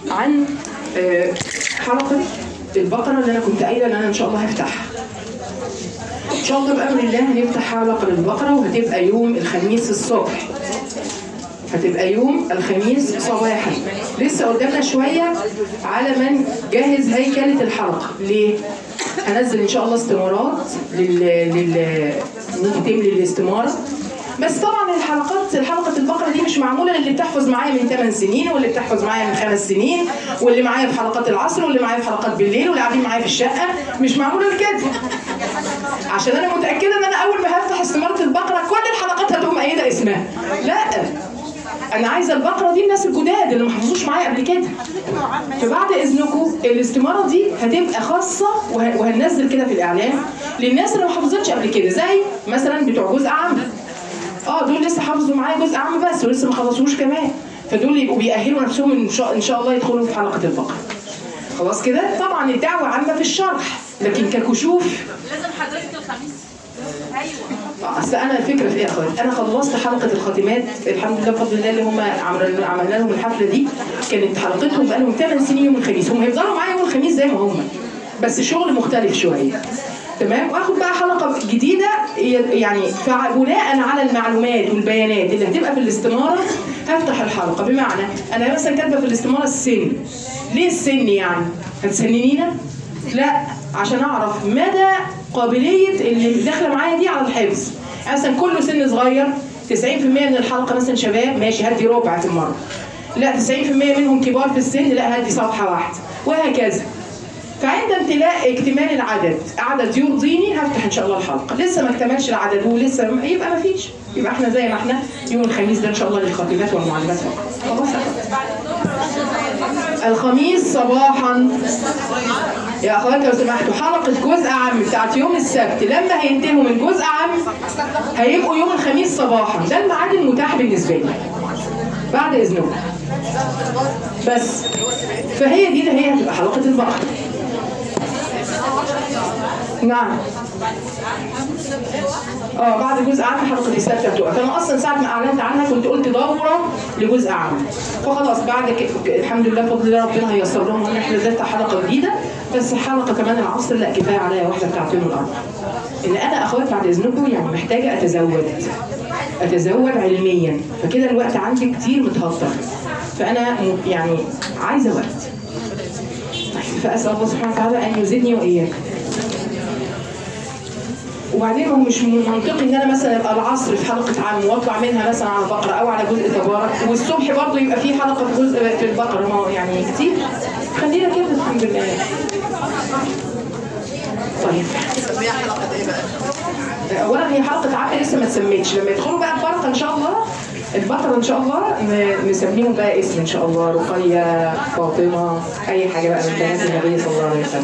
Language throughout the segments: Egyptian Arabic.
عن آه، حلقة البقرة اللي أنا كنت قايلة إن أنا إن شاء الله هفتحها. إن شاء الله بأمر الله هنفتح حلقة البقرة وهتبقى يوم الخميس الصبح. هتبقى يوم الخميس صباحا لسه قدامنا شوية على ما نجهز هيكلة الحلقة ليه؟ هنزل ان شاء الله استمارات لل لل نيجي تملي الاستمارة بس طبعا الحلقات حلقة البقرة دي مش معمولة للي بتحفظ معايا من 8 سنين واللي بتحفظ معايا من 5 سنين واللي معايا في حلقات العصر واللي معايا في حلقات بالليل واللي قاعدين معايا في الشقة مش معمولة لكده عشان انا متأكدة ان انا اول ما هفتح استمارة البقرة كل الحلقات هتقوم مؤيدة اسمها لا انا عايزه البقره دي الناس الجداد اللي ما حفظوش معايا قبل كده فبعد اذنكم الاستماره دي هتبقى خاصه وه- وهننزل كده في الاعلان للناس اللي ما حفظتش قبل كده زي مثلا بتوع جزء عام اه دول لسه حافظوا معايا جزء عام بس ولسه ما خلصوش كمان فدول يبقوا بيأهلوا نفسهم ان شاء ان شاء الله يدخلوا في حلقه البقره خلاص كده طبعا الدعوه عامه في الشرح لكن ككشوف لازم حضرتك الخميس ايوه اصل انا الفكره في ايه يا اخوات انا خلصت حلقه الخاتمات الحمد لله بفضل الله اللي هم عملنا عملنا لهم الحفله دي كانت حلقتهم بقى لهم 8 سنين يوم الخميس هم هيفضلوا معايا يوم الخميس زي ما هم بس شغل مختلف شويه تمام واخد بقى حلقه جديده يعني بناء على المعلومات والبيانات اللي هتبقى في الاستماره هفتح الحلقه بمعنى انا مثلا كاتبه في الاستماره السن ليه السن يعني هتسننينا لا عشان اعرف مدى قابليه اللي داخله معايا دي على الحفظ يعني مثلا كله سن صغير 90% من الحلقه مثلا شباب ماشي هدي ربع في المره لا 90% منهم كبار في السن لا هدي صفحه واحده وهكذا فعند امتلاء اكتمال العدد عدد يرضيني هفتح ان شاء الله الحلقه لسه ما اكتملش العدد ولسه م- يبقى ما فيش يبقى احنا زي ما احنا يوم الخميس ده ان شاء الله للخاتمات والمعلمات فقط خلاص الخميس صباحا يا اخوات لو سمحتوا حلقه جزء عام بتاعت يوم السبت لما هينتهوا من جزء عام هيبقوا يوم الخميس صباحا ده الميعاد المتاح بالنسبه لي بعد اذنكم بس فهي دي اللي هي هتبقى حلقه البقره نعم اه بعد جزء عام حلقه السبت هتقف انا اصلا ساعه ما اعلنت عنها كنت قلت دوره لجزء عام فخلاص بعد ك... الحمد لله بفضل الله ربنا هيسر لهم ان احنا نفتح حلقه جديده بس حلقه كمان العصر لا كفايه عليا واحده بتاعت يوم الاربعاء ان انا اخوات بعد اذنكم يعني محتاجه اتزود اتزود علميا فكده الوقت عندي كتير متهطر فانا م- يعني عايزه وقت طيب، فاسال الله سبحانه وتعالى ان يزيدني واياكم وبعدين هو مش من منطقي ان انا مثلا ابقى العصر في حلقه عام واطلع منها مثلا على بقره او على جزء تبارك والصبح برضه يبقى في حلقه في جزء في البقره ما هو يعني كتير خلينا كده الحمد لله طيب نسميها حلقة ايه بقى؟ اولا هي حلقه عقل لسه ما اتسمتش لما يدخلوا بقى البقره ان شاء الله البقره ان شاء الله ن- نسميهم بقى اسم ان شاء الله رقيه فاطمه اي حاجه بقى من بنات النبي صلى الله عليه وسلم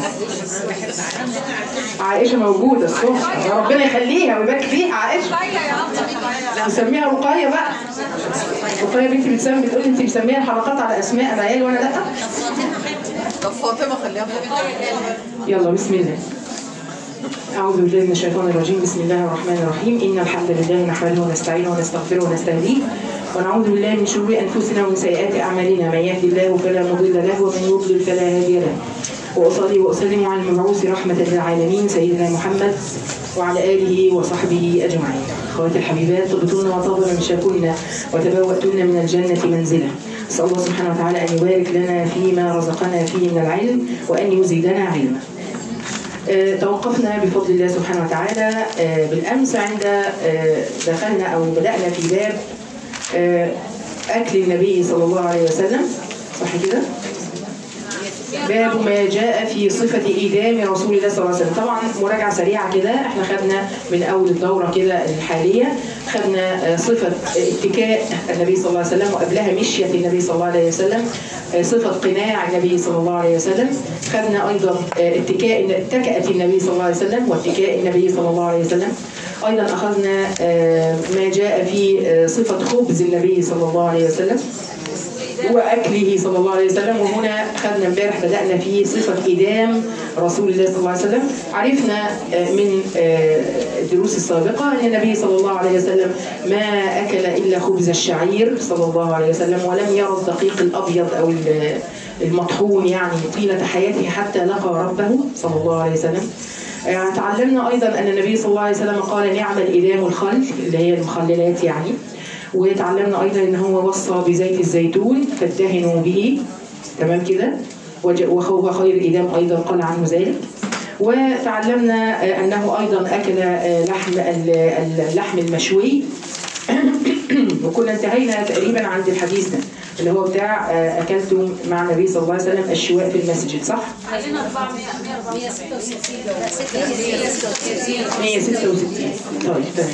عائشه موجوده الصبح ربنا يخليها ويبارك فيها عائشه نسميها رقيه بقى رقيه بنتي بتسمي بتقول لي انت مسميه الحلقات على اسماء العيال وانا لا طب فاطمة خليها فاطمة يلا بسم الله أعوذ بالله من الشيطان الرجيم بسم الله الرحمن الرحيم إن الحمد لله نحمده ونستعينه ونستغفره ونستهديه ونعوذ بالله من شرور أنفسنا ومن سيئات أعمالنا من يهد الله فلا مضل له ومن يضلل فلا هادي له وأصلي وأسلم على المبعوث رحمة للعالمين سيدنا محمد وعلى آله وصحبه أجمعين أخواتي الحبيبات طبتن وطاب مشاكن وتبوأتن من الجنة منزلا أسأل الله سبحانه وتعالى أن يبارك لنا فيما رزقنا فيه من العلم وأن يزيدنا علما آه، توقفنا بفضل الله سبحانه وتعالى آه، بالأمس عند آه، دخلنا أو بدأنا في باب آه، أكل النبي صلى الله عليه وسلم صح كده؟ باب ما جاء في صفة إيدام رسول الله صلى الله عليه وسلم طبعا مراجعة سريعة كده احنا خدنا من أول الدورة كده الحالية خدنا آه، صفة اتكاء النبي صلى الله عليه وسلم وقبلها مشية النبي صلى الله عليه وسلم آه، صفة قناع النبي صلى الله عليه وسلم خدنا أيضا آه، اتكاء اتكأت النبي صلى الله عليه وسلم واتكاء النبي صلى الله عليه وسلم أيضا أخذنا آه، ما جاء في آه، صفة خبز النبي صلى الله عليه وسلم واكله صلى الله عليه وسلم وهنا خدنا امبارح بدانا في صفه ادام رسول الله صلى الله عليه وسلم عرفنا آه، من آه، الدروس السابقه ان النبي صلى الله عليه وسلم ما اكل الا خبز الشعير صلى الله عليه وسلم ولم يرى الدقيق الابيض او ال- المطحون يعني طيلة حياته حتى لقى ربه صلى الله عليه وسلم يعني تعلمنا أيضا أن النبي صلى الله عليه وسلم قال نعم الإدام الخل اللي هي المخللات يعني وتعلمنا أيضا أن هو وصى بزيت الزيتون فادهنوا به تمام كده وج- وهو خير الإدام أيضا قال عنه ذلك وتعلمنا آه، أنه أيضا أكل آه، لحم ال- اللحم المشوي وكنا انتهينا تقريبا عند الحديث ده اللي هو بتاع آه، أكلت مع النبي صلى الله عليه وسلم الشواء في المسجد صح؟ خلينا 400 164 166 طيب تمام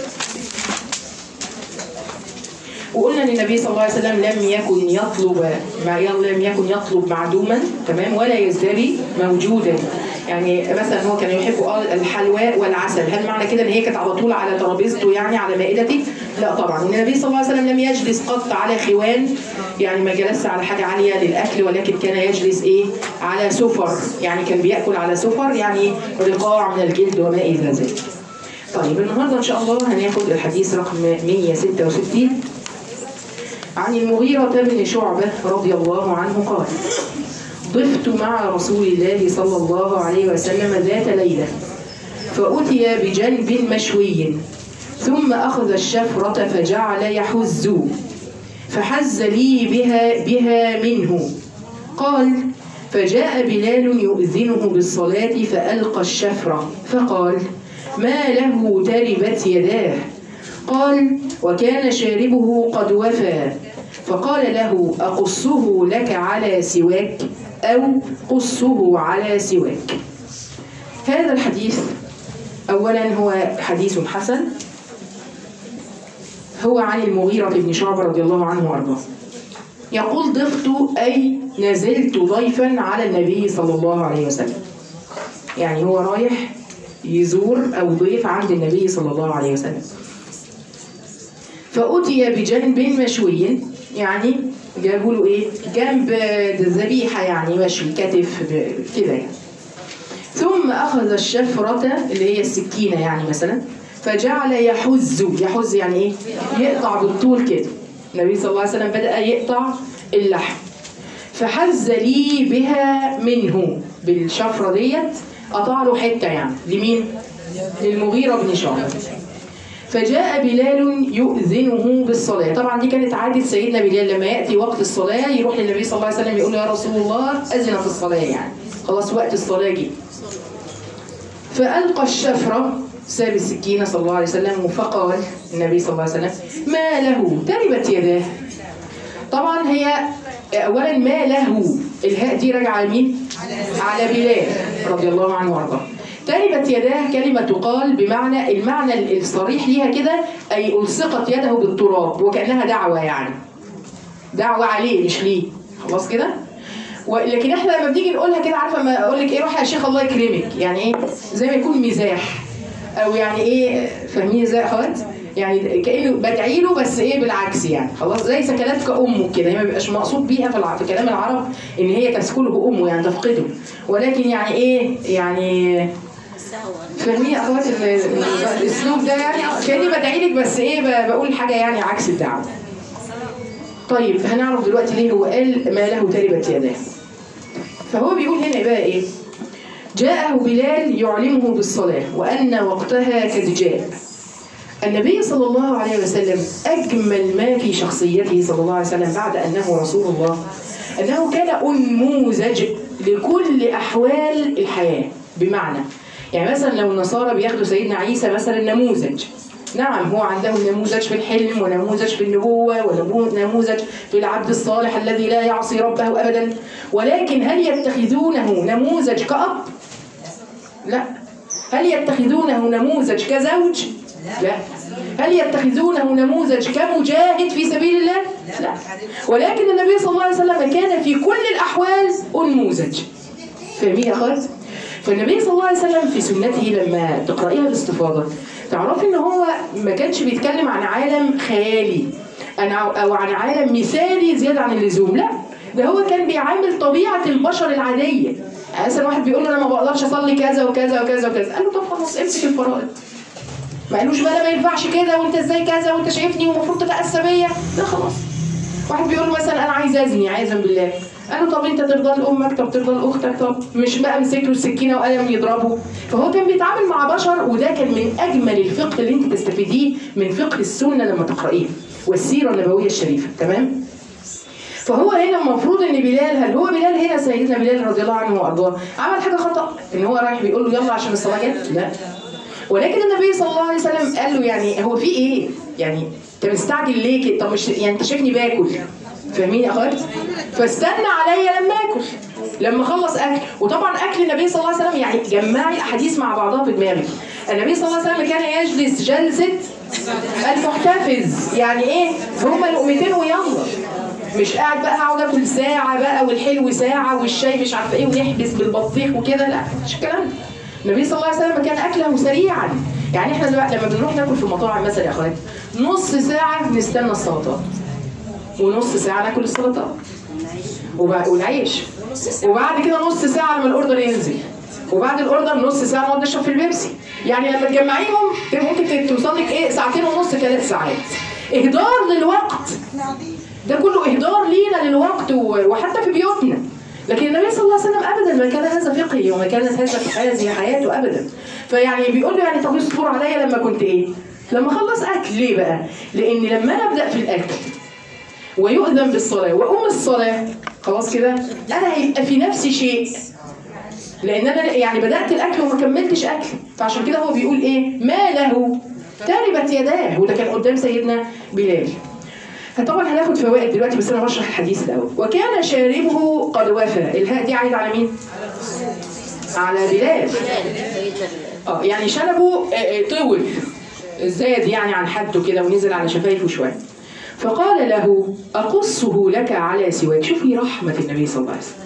وقلنا ان النبي صلى الله عليه وسلم لم يكن يطلب ما لم يكن يطلب معدوما تمام ولا يزدري موجودا يعني مثلا هو كان يحب آه الحلواء والعسل هل معنى كده ان هي كانت على طول على ترابيزته يعني على مائدته لا طبعا ان النبي صلى الله عليه وسلم لم يجلس قط على خوان يعني ما جلس على حاجه عاليه للاكل ولكن كان يجلس ايه على سفر يعني كان بياكل على سفر يعني رقاع من الجلد وما الى ذلك طيب النهارده ان شاء الله هناخد الحديث رقم 166 عن المغيرة بن شعبة رضي الله عنه قال ضفت مع رسول الله صلى الله عليه وسلم ذات ليلة فأتي بجنب مشوي ثم أخذ الشفرة فجعل يحز فحز لي بها بها منه قال فجاء بلال يؤذنه بالصلاة فألقى الشفرة فقال ما له تربت يداه قال وكان شاربه قد وفى فقال له أقصه لك على سواك أو قصه على سواك هذا الحديث أولا هو حديث حسن هو عن المغيرة بن شعبة رضي الله عنه وأرضاه يقول ضفت أي نزلت ضيفا على النبي صلى الله عليه وسلم يعني هو رايح يزور أو ضيف عند النبي صلى الله عليه وسلم فأتي بجنب مشوي يعني جابوا له ايه جنب ذبيحه يعني مشوي كتف ب- كده يعني ثم اخذ الشفره اللي هي السكينه يعني مثلا فجعل يحز يحز يعني ايه يقطع بالطول كده النبي صلى الله عليه وسلم بدا يقطع اللحم فحز لي بها منه بالشفره ديت قطع له حته يعني لمين للمغيره بن شعبه فجاء بلال يؤذنه بالصلاة طبعا دي كانت عادة سيدنا بلال لما يأتي وقت الصلاة يروح للنبي صلى الله عليه وسلم يقول له يا رسول الله أذن في الصلاة يعني خلاص وقت الصلاة جه فألقى الشفرة ساب السكينة صلى الله عليه وسلم فقال النبي صلى الله عليه وسلم ما له تربت يداه طبعا هي اولا ما له الهاء دي راجعه لمين؟ على بلال رضي الله عنه وارضاه. تربت يداه كلمة تقال بمعنى المعنى الصريح ليها كده أي ألصقت يده بالتراب وكأنها دعوة يعني. دعوة عليه مش ليه. خلاص كده؟ ولكن احنا لما بنيجي نقولها كده عارفه ما اقول لك ايه روح يا شيخ الله يكرمك يعني ايه زي ما يكون مزاح او يعني ايه فاهمين ازاي يا اخوات يعني كانه بدعي له بس ايه بالعكس يعني خلاص زي سكنات كامه كده هي ما بيبقاش مقصود بيها في, الع- في كلام العرب ان هي تسكنه امه يعني تفقده ولكن يعني ايه يعني فاهمين يا اخوات ال- ال- الاسلوب ده يعني كاني بدعي لك بس ايه ب- بقول حاجه يعني عكس الدعوه طيب هنعرف دلوقتي ليه هو قال ما له تربت يداه فهو بيقول هنا بقى ايه جاءه بلال يعلمه بالصلاة وأن وقتها قد جاء النبي صلى الله عليه وسلم أجمل ما في شخصيته صلى الله عليه وسلم بعد أنه رسول الله أنه كان أنموذج لكل أحوال الحياة بمعنى يعني مثلا لو النصارى بياخدوا سيدنا عيسى مثلا نموذج نعم هو عندهم نموذج في الحلم ونموذج في النبوة ونموذج في العبد الصالح الذي لا يعصي ربه أبدا ولكن هل يتخذونه نموذج كأب؟ لا هل يتخذونه نموذج كزوج؟ لا هل يتخذونه نموذج كمجاهد في سبيل الله؟ لا ولكن النبي صلى الله عليه وسلم كان في كل الأحوال أنموذج فاهمين يا أخوات؟ فالنبي صلى الله عليه وسلم في سنته لما تقرأيها باستفاضة تعرفي ان هو ما كانش بيتكلم عن عالم خيالي أنا- او عن عالم مثالي زياده عن اللزوم لا ده هو كان بيعامل طبيعه البشر العاديه يعني مثلا واحد بيقول له انا ما بقدرش اصلي كذا وكذا وكذا وكذا قال له طب خلاص امسك الفرائض ما قالوش بقى أنا ما ينفعش كده وانت ازاي كذا وانت شايفني ومفروض تتاسى بيا لا خلاص واحد بيقول له مثلا انا عايز ازني عايزا بالله قال له طب انت ترضى لامك طب ترضى لاختك طب مش بقى مسك له السكينه وقلم يضربه فهو كان بيتعامل مع بشر وده كان من اجمل الفقه اللي انت تستفيديه من فقه السنه لما تقرأيه والسيره النبويه الشريفه تمام فهو هنا المفروض ان بلال هل هو بلال هنا سيدنا بلال رضي الله عنه وارضاه عمل حاجه خطا ان هو رايح بيقول له يلا عشان الصلاه جت لا ولكن النبي صلى الله عليه وسلم قال له يعني هو في ايه يعني انت مستعجل ليه كده طب مش يعني انت شايفني باكل فاهمين يا اخوات فاستنى عليا لما اكل لما اخلص اكل وطبعا اكل النبي صلى الله عليه وسلم يعني جمعي الاحاديث مع بعضها في دماغك النبي صلى الله عليه وسلم كان يجلس جلسه المحتفظ يعني ايه هما لقمتين ويلا مش قاعد بقى هقعد اكل ساعه بقى والحلو ساعه والشاي مش عارفه ايه ونحبس بالبطيخ وكده لا مش الكلام ده. النبي صلى الله عليه وسلم كان اكله سريعا يعني احنا دلوقتي لما بنروح ناكل في المطاعم مثلا يا اخوات نص ساعه نستنى السلطات ونص ساعه ناكل السلطات وبعد والعيش وبعد كده نص ساعه لما الاوردر ينزل وبعد الاوردر نص ساعه نقعد نشرب في البيبسي يعني لما تجمعيهم ممكن توصل لك ايه ساعتين ونص ثلاث ساعات اهدار للوقت ده كله اهدار لينا للوقت و- وحتى في بيوتنا لكن النبي صلى الله عليه وسلم ابدا ما كان هذا فقهي وما كانت هذا هذه حياته ابدا فيعني بيقول له يعني طب اصبر عليا لما كنت ايه؟ لما اخلص اكل ليه بقى؟ لان لما انا ابدا في الاكل ويؤذن بالصلاه واقوم الصلاه خلاص كده انا هيبقى في نفسي شيء لان انا يعني بدات الاكل وما كملتش اكل فعشان كده هو بيقول ايه ما له تربت يداه وده كان قدام سيدنا بلال طبعا هناخد فوائد دلوقتي بس انا بشرح الحديث الاول وكان شاربه قد وفى الهاء دي عايد على مين على بلال اه يعني شنبه آه، آه، طول زاد يعني عن حده كده ونزل على شفايفه شويه فقال له أقصه لك على سواك شوفي رحمة النبي صلى الله عليه وسلم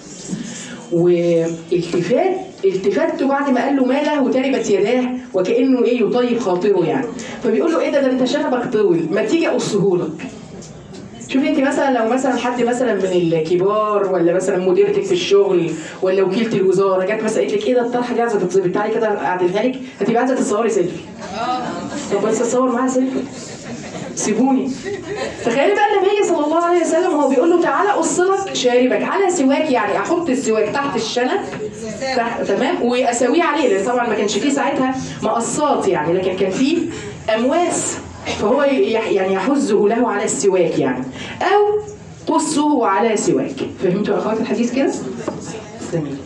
والتفات التفاته بعد ما قال له ما له تربت يداه وكانه ايه يطيب خاطره يعني فبيقول له ايه ده ده انت شنبك طول ما تيجي اقصه لك شوفي انت مثلا لو مثلا حد مثلا من الكبار ولا مثلا مديرتك في الشغل ولا وكيله الوزاره جت مثلا قالت لك ايه ده الطرحه دي عايزه تتظبط تعالي كده اعدلها لك هتبقى عايزه تتصوري سيلفي طب بس اتصور معاها سيلفي سيبوني تخيلي بقى النبي صلى الله عليه وسلم هو بيقول له تعالى قص لك شاربك على سواك يعني احط السواك تحت الشنب تحت تمام واسويه عليه لان طبعا ما كانش فيه ساعتها مقصات يعني لكن كان فيه امواس فهو يح- يعني يحزه له على السواك يعني او قصه على سواك فهمتوا يا اخوات الحديث كده؟ جميل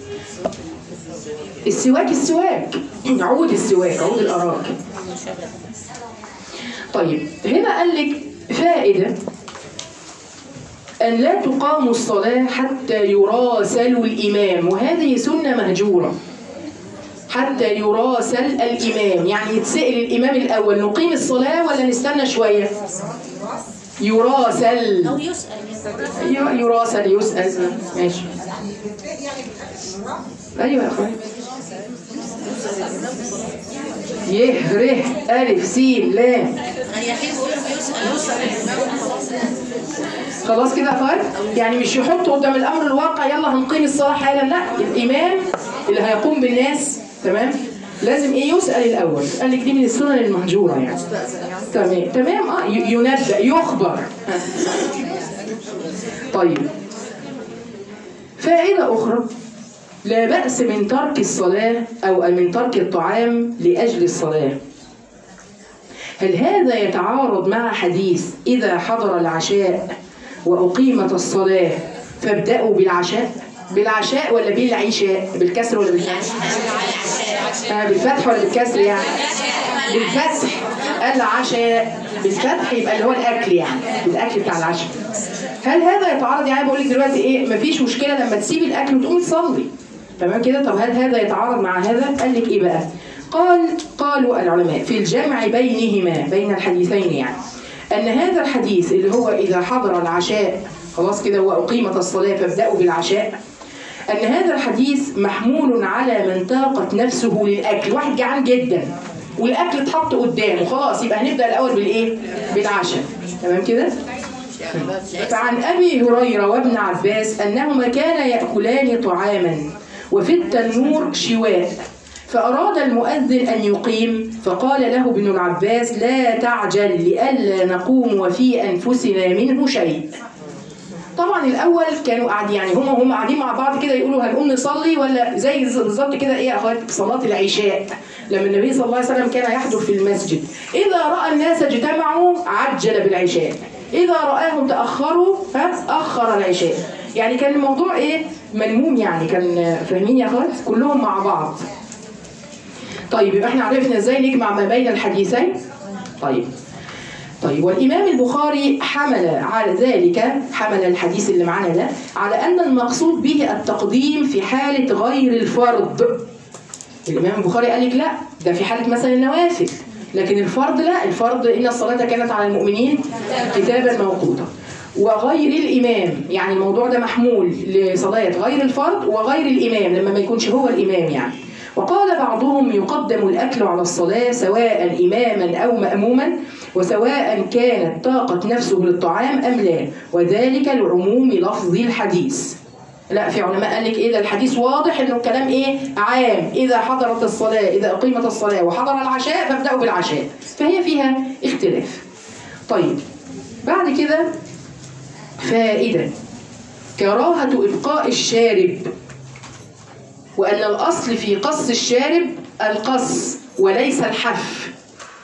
السواك السواك عود السواك عود الاراك طيب هنا قال لك فائدة أن لا تقام الصلاة حتى يراسل الإمام وهذه سنة مهجورة حتى يراسل الإمام يعني يتسأل الإمام الأول نقيم الصلاة ولا نستنى شوية يراسل أو يسأل أيوة يراسل يسأل ماشي أيوة يا أخوان يه ر ألف س لام يحيى بيقول له يسأل خلاص كده يا اخوان يعني مش يحطوا قدام الامر الواقع يلا هنقيم الصلاه حالا لا الامام اللي هيقوم بالناس تمام لازم ايه يسال الاول قال لك دي من السنن المهجوره يعني تمام تمام اه ي- ينبأ يخبر ها. طيب فائده اخرى لا بأس من ترك الصلاة أو من ترك الطعام لأجل الصلاة هل هذا يتعارض مع حديث إذا حضر العشاء وأقيمت الصلاة فابدأوا بالعشاء بالعشاء ولا بالعشاء بالكسر ولا بالفتح آه بالفتح ولا بالكسر يعني بالفتح العشاء بالفتح يبقى اللي هو الأكل يعني الأكل بتاع العشاء هل هذا يتعارض يعني بقول لك دلوقتي ايه مفيش مشكله لما تسيبي الاكل وتقومي تصلي تمام كده طب هل هذا يتعارض مع هذا قال لك ايه بقى قال قالوا العلماء في الجمع بينهما بين الحديثين يعني ان هذا الحديث اللي هو اذا حضر العشاء خلاص كده واقيمت الصلاه فابداوا بالعشاء ان هذا الحديث محمول على من طاقت نفسه للاكل واحد جعان جدا والاكل اتحط قدامه خلاص يبقى هنبدا الاول بالايه بالعشاء تمام كده فعن أبي هريرة وابن عباس أنهما كانا يأكلان طعاما وفي التنور شواء فأراد المؤذن أن يقيم فقال له ابن العباس لا تعجل لئلا نقوم وفي أنفسنا منه شيء طبعا الاول كانوا قاعدين يعني هم هم قاعدين مع بعض كده يقولوا هنقوم نصلي ولا زي بالظبط كده ايه يا اخوات صلاه العشاء لما النبي صلى الله عليه وسلم كان يحضر في المسجد اذا راى الناس اجتمعوا عجل بالعشاء اذا راهم تاخروا ها اخر العشاء يعني كان الموضوع ايه ملموم يعني كان فاهمين يا اخوات كلهم مع بعض طيب يبقى احنا عرفنا ازاي نجمع ما بين الحديثين طيب طيب والإمام البخاري حمل على ذلك حمل الحديث اللي معانا ده على أن المقصود به التقديم في حالة غير الفرض الإمام البخاري قال لك لا ده في حالة مثلا النوافل لكن الفرض لا الفرض إن الصلاة كانت على المؤمنين كتابا موقوتا وغير الإمام يعني الموضوع ده محمول لصلاة غير الفرض وغير الإمام لما ما يكونش هو الإمام يعني وقال بعضهم يقدم الأكل على الصلاة سواء إماما أو مأموما وسواء كانت طاقة نفسه للطعام أم لا وذلك لعموم لفظ الحديث لا في علماء قال لك ايه ده الحديث واضح انه الكلام ايه عام اذا حضرت الصلاه اذا اقيمت الصلاه وحضر العشاء فابداوا بالعشاء فهي فيها اختلاف طيب بعد كده فائده كراهه ابقاء الشارب وان الاصل في قص الشارب القص وليس الحف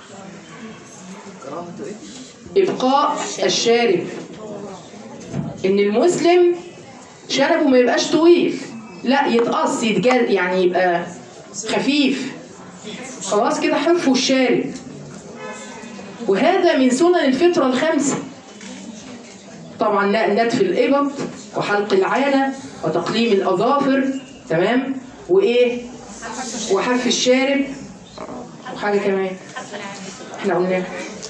كراهته ايه؟ ابقاء الشارب ان المسلم شنبه ما يبقاش طويل لا يتقص يتجل يعني يبقى خفيف خلاص كده حفوا الشارب وهذا من سنن الفطرة الخمسة طبعا نتف الإبط وحلق العانة وتقليم الأظافر تمام وإيه وحف الشارب وحاجة كمان احنا قلناها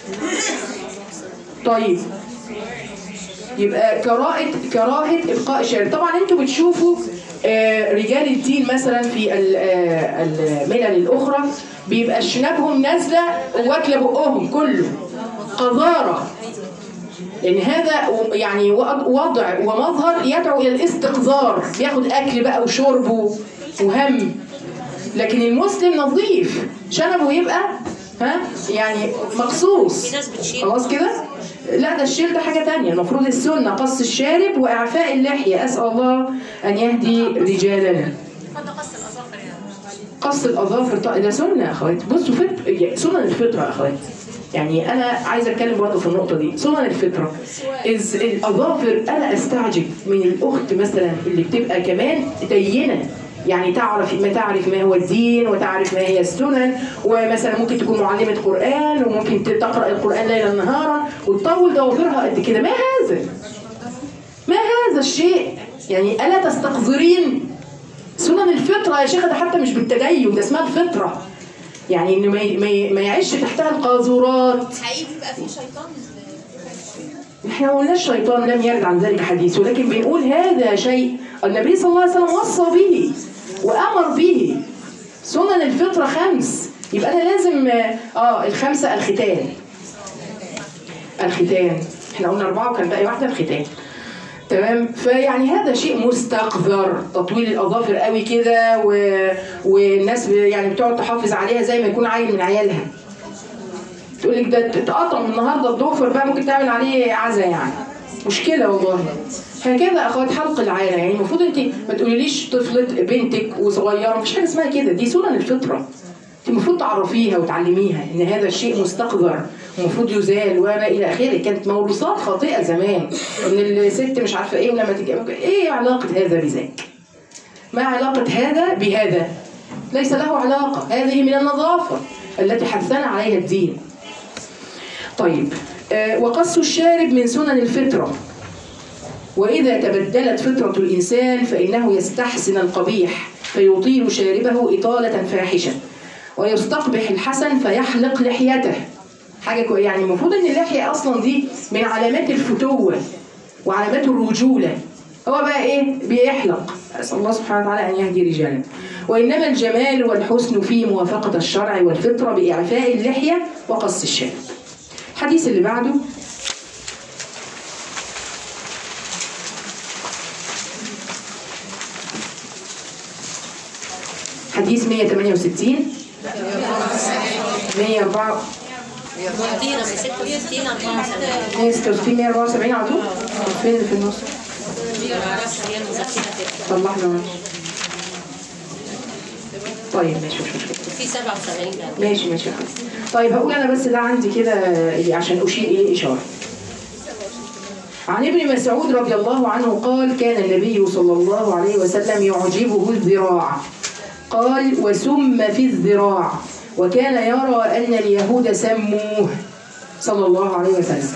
طيب يبقى كراهة كراهة إبقاء الشارب طبعا انتوا بتشوفوا آه، رجال الدين مثلا في ال- آه، الملل الأخرى بيبقى شنبهم نازلة واكلة بقهم كله قذارة لأن هذا يعني وضع ومظهر يدعو إلى الاستقذار بياخد أكل بقى وشرب وهم لكن المسلم نظيف شنبه يبقى ها يعني مخصوص في ناس بتشيل. خلاص كده لا ده الشيل ده حاجة تانية المفروض السنة قص الشارب وإعفاء اللحية أسأل الله أن يهدي رجالنا حتى قص الاظافر يعني قص الأظافر طيب ده سنة يا أخوات بصوا فت... يعني سنن الفطرة يا أخوات يعني أنا عايزة أتكلم برضه في النقطة دي سنن الفطرة إز الأظافر أنا أستعجب من الأخت مثلا اللي بتبقى كمان دينة يعني تعرف ما تعرف ما هو الدين وتعرف ما هي السنن ومثلا ممكن تكون معلمة قرآن وممكن تقرأ القرآن ليلا نهارا وتطول ضوافرها قد كده ما هذا؟ ما هذا الشيء؟ يعني ألا تستقذرين سنن الفطرة يا شيخة ده حتى مش بالتدين ده اسمها الفطرة يعني انه ما ي- ما ي- ما يعيش تحتها القاذورات حقيقي بيبقى في شيطان احنا ما قلناش شيطان لم يرد عن ذلك حديث ولكن بنقول هذا شيء النبي صلى الله عليه وسلم وصى به وامر به سنن الفطره خمس يبقى انا لازم اه الخمسه الختان الختان احنا قلنا اربعه وكان باقي واحده الختان تمام فيعني هذا شيء مستقذر تطويل الاظافر قوي كده و... والناس ب- يعني بتقعد تحافظ عليها زي ما يكون عيل من عيالها تقول لك ده اتقطم النهارده الضفر بقى ممكن تعمل عليه عزا يعني مشكله والله هكذا اخوات حلق العانه يعني المفروض انت ما تقوليليش طفله بنتك وصغيره مفيش حاجه اسمها كده دي سنن الفطره انت المفروض تعرفيها وتعلميها ان هذا الشيء مستقذر ومفروض يزال وما الى اخره كانت موروثات خاطئه زمان ان الست مش عارفه ايه ولما تيجي ايه علاقه هذا بذاك ما علاقه هذا بهذا ليس له علاقه هذه من النظافه التي حثنا عليها الدين طيب آه، وقص الشارب من سنن الفطرة وإذا تبدلت فطرة الإنسان فإنه يستحسن القبيح فيطيل شاربه إطالة فاحشة ويستقبح الحسن فيحلق لحيته حاجة كوي يعني المفروض إن اللحية أصلا دي من علامات الفتوة وعلامات الرجولة هو بقى إيه بيحلق أسأل الله سبحانه وتعالى أن يهدي رجالا وإنما الجمال والحسن في موافقة الشرع والفطرة بإعفاء اللحية وقص الشارب الحديث اللي بعده حديث 168 104 مدينة من 66 64 166 174 على طول فين اللي في النص ما اعرفش هي المذكره كده طلعنا طيب ماشي مش مشكله في 77 ألف. ماشي ماشي خلاص طيب هقول انا بس ده عندي كده إيه عشان اشير اليه اشاره عن ابن مسعود رضي الله عنه قال كان النبي صلى الله عليه وسلم يعجبه الذراع قال وسم في الذراع وكان يرى ان اليهود سموه صلى الله عليه وسلم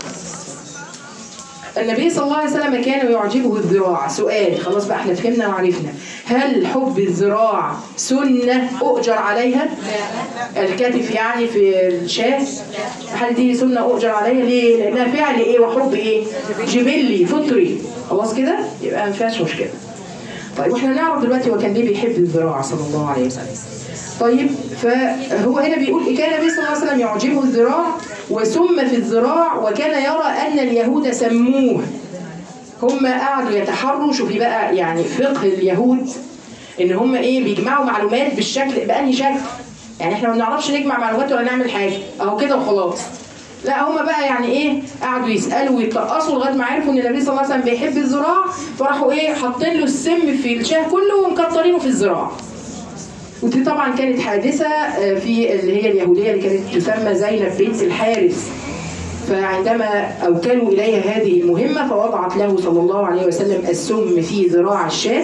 النبي صلى الله عليه وسلم كان يعجبه الذراع سؤال خلاص بقى احنا فهمنا وعرفنا هل حب الذراع سنة أؤجر عليها؟ الكتف يعني في الشاه هل دي سنة أؤجر عليها ليه؟ لأنها فعل إيه وحب إيه؟ جبلي فطري خلاص كده؟ يبقى ما فيهاش مشكلة طيب واحنا نعرف دلوقتي هو كان ليه بيحب الذراع صلى الله عليه وسلم طيب فهو هنا بيقول كان النبي صلى الله عليه وسلم يعجبه الذراع وسم في الذراع وكان يرى أن اليهود سموه هم قعدوا يتحروا شوفي بقى يعني فقه اليهود ان هم ايه بيجمعوا معلومات بالشكل بأنهي شكل يعني احنا ما بنعرفش نجمع معلومات ولا نعمل حاجه اهو كده وخلاص لا هم بقى يعني ايه قعدوا يسالوا ويتقصوا لغايه ما عرفوا ان النبي صلى الله عليه وسلم بيحب الذراع فراحوا ايه حاطين له السم في الشاه كله ومكترينه في الذراع ودي طبعا كانت حادثه آه، في اللي هي اليهوديه اللي كانت تسمى زينب بنت الحارث فعندما أوكلوا إليها هذه المهمة فوضعت له صلى الله عليه وسلم السم في ذراع الشاة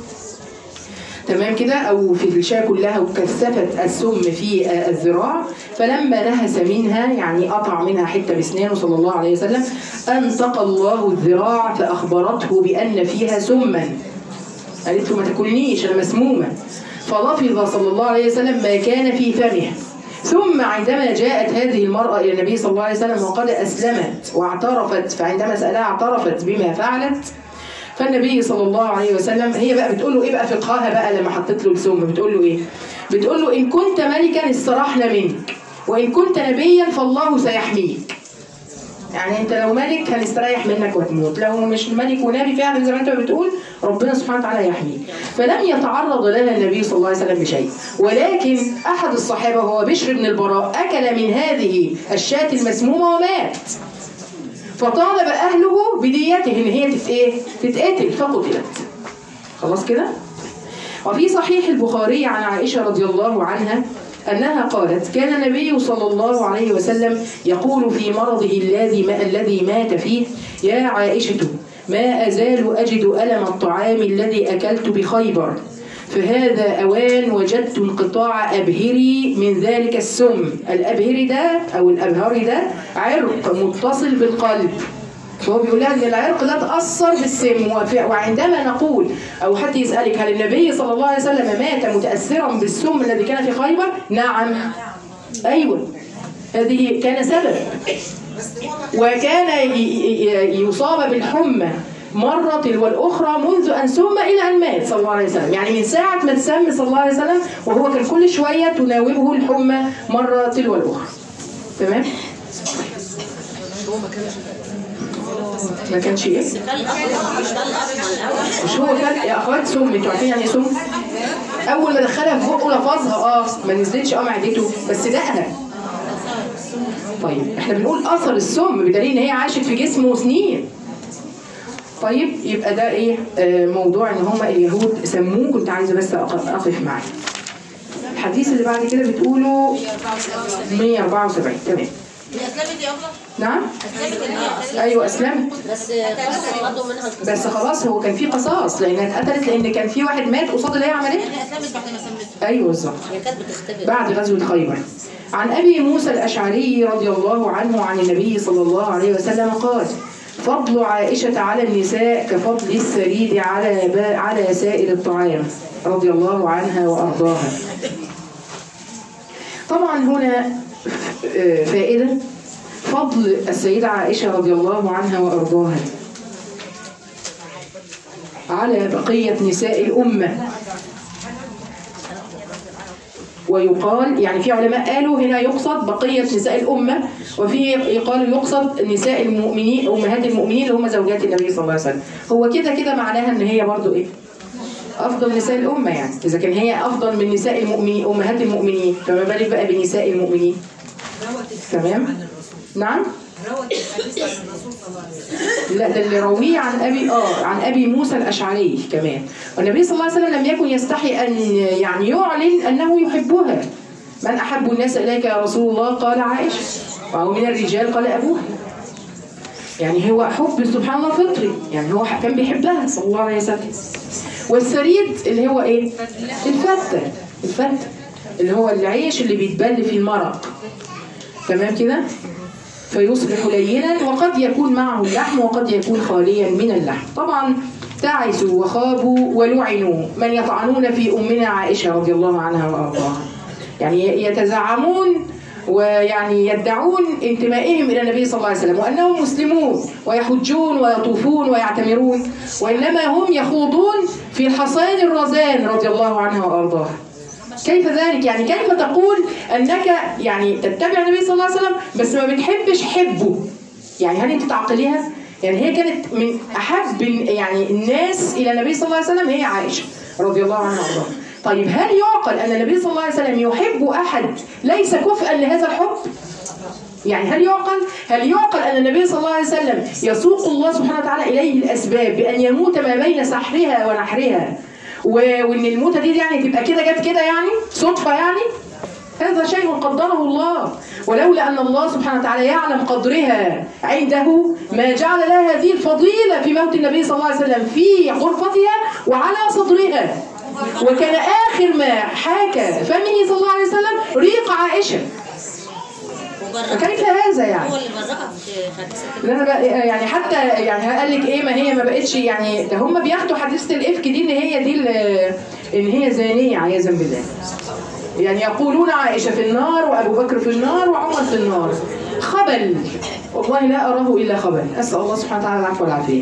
تمام كده أو في الشاة كلها وكثفت السم في آه، الذراع فلما نهس منها يعني قطع منها حتة بسنانه صلى الله عليه وسلم أنطق الله الذراع فأخبرته بأن فيها سما قالت له ما تاكلنيش انا مسمومه فلفظ صلى الله عليه وسلم ما كان في فمه ثم عندما جاءت هذه المرأة إلى النبي صلى الله عليه وسلم وقد أسلمت واعترفت فعندما سألها اعترفت بما فعلت فالنبي صلى الله عليه وسلم هي بقى بتقول له ايه بقى فقهها بقى لما حطيت له السم بتقول له ايه؟ بتقول له ان كنت ملكا استراحنا منك وان كنت نبيا فالله سيحميك يعني انت لو ملك هنستريح منك وتموت لو مش ملك ونبي فعلا زي ما انت بتقول ربنا سبحانه وتعالى يحميك فلم يتعرض لها النبي صلى الله عليه وسلم بشيء ولكن احد الصحابه وهو بشر بن البراء اكل من هذه الشاة المسمومه ومات فطالب اهله بديته ان هي تت ايه تتقتل فقتلت خلاص كده وفي صحيح البخاري عن عائشة رضي الله عنها أنها قالت كان النبي صلى الله عليه وسلم يقول في مرضه الذي ما الذي مات فيه يا عائشة ما أزال أجد ألم الطعام الذي أكلت بخيبر فهذا أوان وجدت انقطاع أبهري من ذلك السم الأبهري ده أو الأبهري ده عرق متصل بالقلب فهو بيقول لها ان العرق لا تاثر بالسم وف- وعندما نقول او حد يسالك هل النبي صلى الله عليه وسلم مات متاثرا بالسم الذي كان في خيبر؟ نعم ايوه هذه كان سبب وكان ي- ي- يصاب بالحمى مرة تلو الأخرى منذ أن سم إلى أن مات صلى الله عليه وسلم يعني من ساعة ما تسمى صلى الله عليه وسلم وهو كان كل شوية تناوبه الحمى مرة تلو الأخرى تمام؟ هو ما كانش ما كانش إيه؟ ده الأصل مش ده الأصل الأول مش هو كان يا اخوات سم انتوا عارفين يعني ايه سم؟ اول ما دخلها في بقه لفظها اه ما نزلتش اه معدته بس دقها طيب احنا بنقول اثر السم بدليل ان هي عاشت في جسمه سنين طيب يبقى ده ايه آه موضوع ان هم اليهود سموه كنت عايزه بس أقف, اقف معاه الحديث اللي بعد كده بتقوله 174 تمام هي اسلمت يا ابله نعم اسلمت ان هي اسلمت ايوه اسلمت بس قصة برضه منها القصة بس خلاص هو كان في قصاص لانها اتقتلت لان كان في واحد مات قصاد اللي هي عملته هي اسلمت بعد ما سمت ايوه بالظبط هي كانت بتختبر بعد غزوة خيبر عن أبي موسى الأشعري رضي الله عنه عن النبي صلى الله عليه وسلم قال فضل عائشة على النساء كفضل السريد على با على سائر الطعام رضي الله عنها وأرضاها طبعا هنا آه، فائدة فضل السيدة عائشة رضي الله عنها وأرضاها على بقية نساء الأمة ويقال يعني في علماء قالوا هنا يقصد بقية نساء الأمة وفي يقال يقصد نساء المؤمنين أمهات المؤمنين اللي هم زوجات النبي صلى الله عليه وسلم هو كده كده معناها إن هي برضو إيه أفضل نساء الأمة يعني إذا كان هي أفضل من نساء المؤمنين أمهات المؤمنين فما بالك بقى بنساء المؤمنين تمام نعم روت الحديث عن الرسول صلى الله عليه وسلم لا ده اللي رويه عن ابي اه عن ابي موسى الاشعري كمان والنبي صلى الله عليه وسلم لم يكن يستحي ان يعني يعلن انه يحبها من احب الناس اليك يا رسول الله قال عائشه وهو من الرجال قال ابوها يعني هو حب سبحان الله فطري يعني هو كان بيحبها صلى الله عليه وسلم والسريد اللي هو ايه الفتة الفتة اللي هو العيش اللي بيتبل في المرق تمام كده فيصبح لينا وقد يكون معه اللحم وقد يكون خاليا من اللحم طبعا تعسوا وخابوا ولعنوا من يطعنون في أمنا عائشة رضي الله عنها وأرضاها يعني يتزعمون ويعني يدعون انتمائهم إلى النبي صلى الله عليه وسلم وأنهم مسلمون ويحجون ويطوفون ويعتمرون وإنما هم يخوضون في حصان الرزان رضي الله عنها وأرضاها كيف ذلك يعني كيف تقول انك يعني تتبع النبي صلى الله عليه وسلم بس ما بتحبش حبه يعني هل انت تعقليها يعني هي كانت من احب ال- يعني الناس الى النبي صلى الله عليه وسلم هي عائشه رضي الله عنها وارضاها طيب هل يعقل ان النبي صلى الله عليه وسلم يحب احد ليس كفءا لهذا الحب يعني هل يعقل هل يعقل ان النبي صلى الله عليه وسلم يسوق الله سبحانه وتعالى اليه الاسباب بان يموت ما بين سحرها ونحرها و- وان الموتة دي يعني تبقى كده جت كده يعني صدفة يعني هذا شيء قدره الله ولولا أن الله سبحانه وتعالى يعلم قدرها عنده ما جعل لها هذه الفضيلة في موت النبي صلى الله عليه وسلم في غرفتها وعلى صدرها وكان آخر ما حاكى فمه صلى الله عليه وسلم ريق عائشة وبرأ فكيف هذا يعني هو اللي برأها في حادثة لا انا بقى يعني حتى يعني قال لك ايه ما هي ما بقتش يعني ده هم بياخدوا حادثه الافك دي ان هي دي ال- ان هي زانيه عياذا بالله يعني يقولون عائشه في النار وابو بكر في النار وعمر في النار خبل والله لا اراه الا خبل اسال الله سبحانه وتعالى العفو والعافيه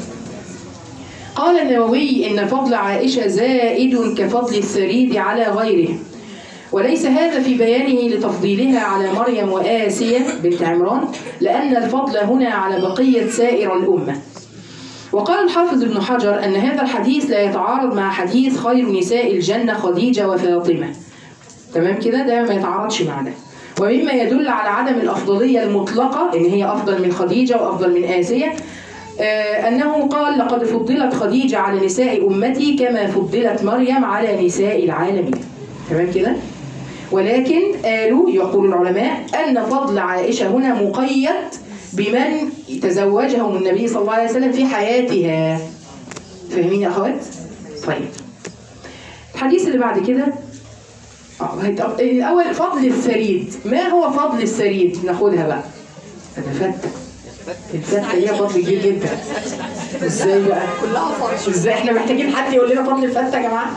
قال النووي ان فضل عائشه زائد كفضل الثريد على غيره وليس هذا في بيانه لتفضيلها على مريم وآسية بنت عمران لأن الفضل هنا على بقية سائر الأمة وقال الحافظ ابن حجر أن هذا الحديث لا يتعارض مع حديث خير نساء الجنة خديجة وفاطمة تمام كده ده ما يتعارضش مع ده ومما يدل على عدم الأفضلية المطلقة إن هي أفضل من خديجة وأفضل من آسية آه، أنه قال لقد فضلت خديجة على نساء أمتي كما فضلت مريم على نساء العالمين تمام كده ولكن قالوا يقول العلماء أن فضل عائشة هنا مقيد بمن تزوجهم النبي صلى الله عليه وسلم في حياتها فاهمين يا أخوات؟ طيب الحديث اللي بعد كده آه، هي- طب الأول فضل الثريد ما هو فضل الثريد؟ ناخدها بقى الفتة الفتة هي فضل كبير جدا ازاي بقى؟ كلها فرش ازاي احنا محتاجين حد يقول لنا فضل الفتة يا جماعة؟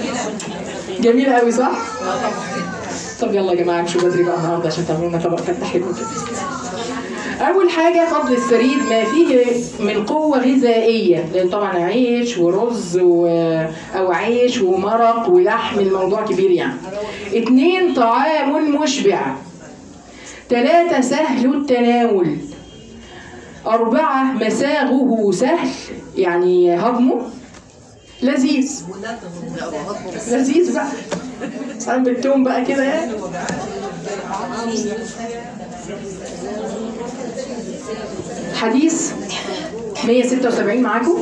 جميل قوي صح؟ طب يلا يا جماعه امشوا بدري بقى النهارده عشان تعملوا لنا طبق فتة حلو كده. أول حاجة فضل الثريد ما فيه من قوة غذائية لأن طبعا عيش ورز و... أو عيش ومرق ولحم الموضوع كبير يعني. اتنين طعام مشبع. تلاتة سهل التناول. أربعة مساغه سهل يعني هضمه لذيذ لذيذ بقى ساعات بالتوم بقى كده يعني حديث 176 معاكم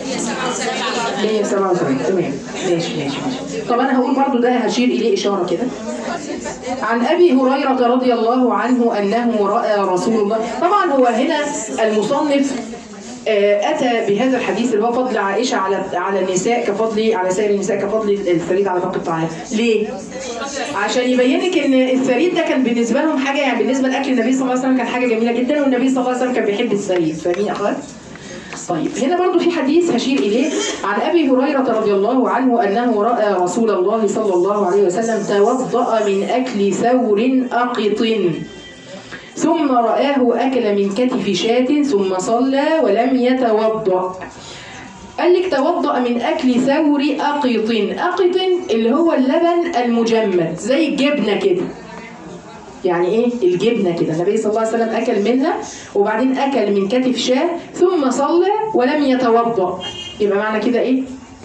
177 تمام ماشي ماشي ماشي طب انا هقول برضو ده هشير اليه اشاره كده عن ابي هريره رضي الله عنه انه راى رسول الله طبعا هو هنا المصنف آه، اتى بهذا الحديث اللي هو فضل عائشه على على النساء كفضل على سائر النساء كفضل الثريد على باقي الطعام ليه عشان يبين لك ان الثريد ده كان بالنسبه لهم حاجه يعني بالنسبه لاكل النبي صلى الله عليه وسلم كان حاجه جميله جدا والنبي صلى الله عليه وسلم كان بيحب الثريد فاهمين يا اخوات طيب هنا برضو في حديث هشير إليه عن أبي هريرة رضي الله عنه أنه رأى رسول الله صلى الله عليه وسلم توضأ من أكل ثور أقط ثم رآه أكل من كتف شاة ثم صلى ولم يتوضأ قال لك توضأ من أكل ثور أقط أقط اللي هو اللبن المجمد زي الجبنة كده يعني ايه الجبنه كده النبي صلى الله عليه وسلم اكل منها وبعدين اكل من كتف شاه ثم صلى ولم يتوضا يبقى معنى كده ايه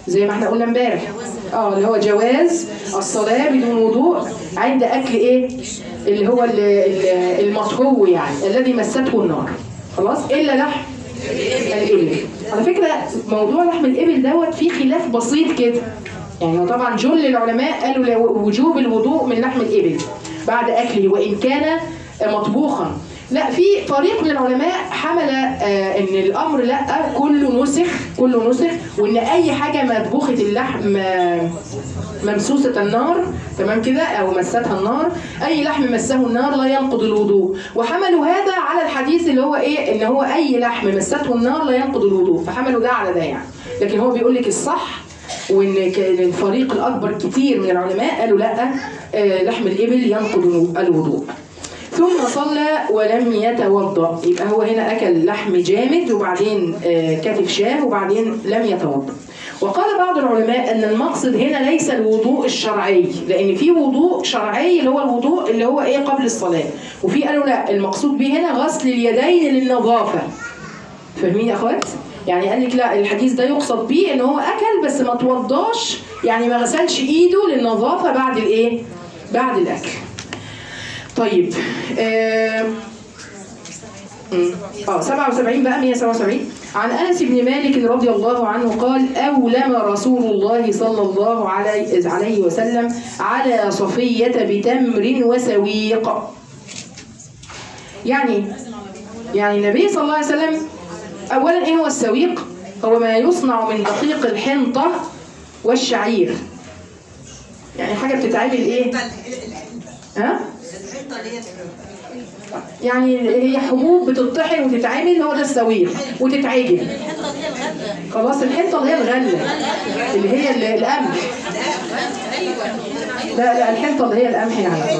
زي ما احنا قلنا امبارح اه اللي هو جواز الصلاه بدون وضوء عند اكل ايه اللي هو ال- ال- المطهو يعني الذي مسته النار خلاص الا لحم الابل على فكره موضوع لحم الابل دوت فيه خلاف بسيط كده يعني هو طبعا جل العلماء قالوا لو- وجوب الوضوء من لحم الابل بعد اكله وان كان مطبوخا لا في فريق من العلماء حمل آه ان الامر لا كله نسخ كله نسخ وان اي حاجه مطبوخه اللحم آه، ممسوسة النار تمام كده أو مستها النار أي لحم مسه النار لا ينقض الوضوء وحملوا هذا على الحديث اللي هو إيه إن هو أي لحم مسته النار لا ينقض الوضوء فحملوا ده على ده يعني لكن هو بيقول لك الصح وإن ك- الفريق الأكبر كتير من العلماء قالوا لا آه، لحم الإبل ينقض الوضوء ثم صلى ولم يتوضا يبقى هو هنا اكل لحم جامد وبعدين آه، كتف شاه وبعدين لم يتوضا وقال بعض العلماء ان المقصد هنا ليس الوضوء الشرعي لان في وضوء شرعي اللي هو الوضوء اللي هو ايه قبل الصلاه وفي قالوا لا المقصود به هنا غسل اليدين للنظافه فاهمين يا اخوات يعني قال لك لا الحديث ده يقصد بيه ان هو اكل بس ما توضاش يعني ما غسلش ايده للنظافه بعد الايه بعد الاكل طيب آه مم. اه 77 بقى 177 عن انس بن مالك رضي الله عنه قال اولم رسول الله صلى الله عليه عليه وسلم على صفيه بتمر وسويق يعني يعني النبي صلى الله عليه وسلم اولا ايه هو السويق هو ما يصنع من دقيق الحنطه والشعير يعني حاجه بتتعمل ايه ها يعني هي حبوب بتطحن وتتعمل هو ده السويق وتتعجن الحنطه دي الغله خلاص الحنطه اللي هي الغله اللي هي ال- القمح لا لا الحنطه اللي هي القمح يعني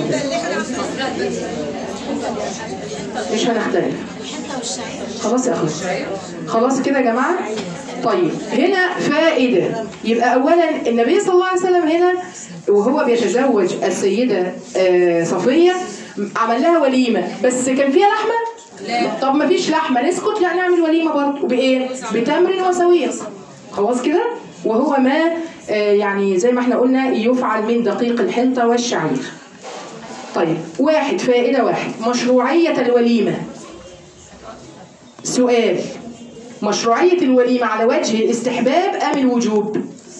مش هنختلف خلاص يا اخوي خلاص كده يا جماعه طيب هنا فائده يبقى اولا النبي صلى الله عليه وسلم هنا وهو بيتزوج السيده آه، صفيه عمل لها وليمه بس كان فيها لحمه لا طب ما فيش لحمه نسكت لا نعمل وليمه برضه بايه بتمر وسويق خلاص كده وهو ما آه، يعني زي ما احنا قلنا يفعل من دقيق الحنطه والشعير طيب واحد فائدة واحد مشروعية الوليمة سؤال مشروعية الوليمة على وجه الاستحباب أم الوجوب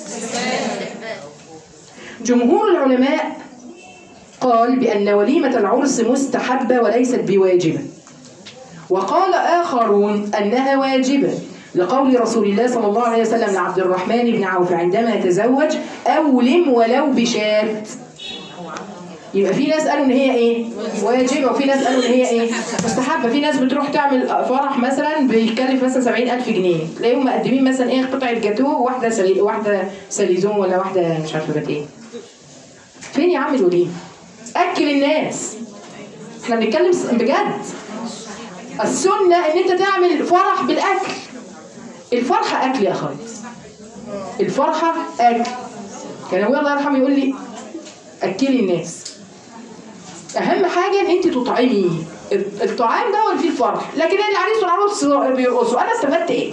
جمهور العلماء قال بأن وليمة العرس مستحبة وليست بواجبة وقال آخرون أنها واجبة لقول رسول الله صلى الله عليه وسلم لعبد الرحمن بن عوف عندما تزوج أولم ولو بشاة يبقى في ناس قالوا ان هي ايه واجبه وفي ناس قالوا ان هي ايه مستحبه في ناس بتروح تعمل فرح مثلا بيكلف مثلا 70000 جنيه تلاقيهم مقدمين مثلا ايه قطعه جاتوه وواحده سلي... واحده ساليزون ولا واحده مش عارفه بقت ايه فين يا عم الوليمه اكل الناس احنا بنتكلم س- بجد السنه ان انت تعمل فرح بالاكل الفرحه اكل يا اخوات الفرحه اكل كان ابويا الله يرحمه يقول لي اكلي الناس اهم حاجه ان انت تطعمي الطعام ده ولا فيه الفرح لكن العريس والعروس بيرقصوا انا استفدت ايه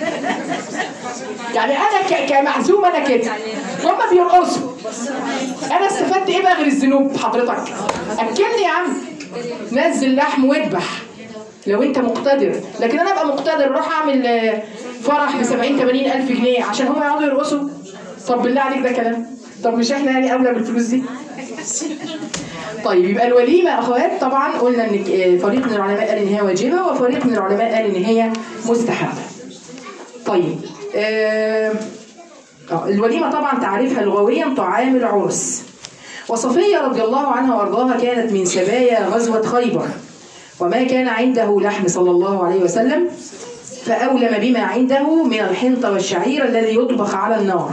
يعني انا ك- كمعزوم انا كده هم بيرقصوا انا استفدت ايه بقى غير الذنوب حضرتك اكلني يا عم نزل لحم واذبح لو انت مقتدر لكن انا ابقى مقتدر اروح اعمل آه، فرح ب 70 80 الف جنيه عشان هم يقعدوا يرقصوا طب بالله عليك ده كلام طب مش احنا يعني اولى بالفلوس دي طيب يبقى الوليمه يا اخوات طبعا قلنا ان آه، فريق من العلماء قال ان هي واجبه وفريق من العلماء قال ان هي مستحبه طيب آه آه، الوليمه طبعا تعريفها لغويا طعام العرس وصفيه رضي الله عنها وارضاها كانت من سبايا غزوه خيبر وما كان عنده لحم صلى الله عليه وسلم فأولم بما عنده من الحنطة والشعير الذي يطبخ على النار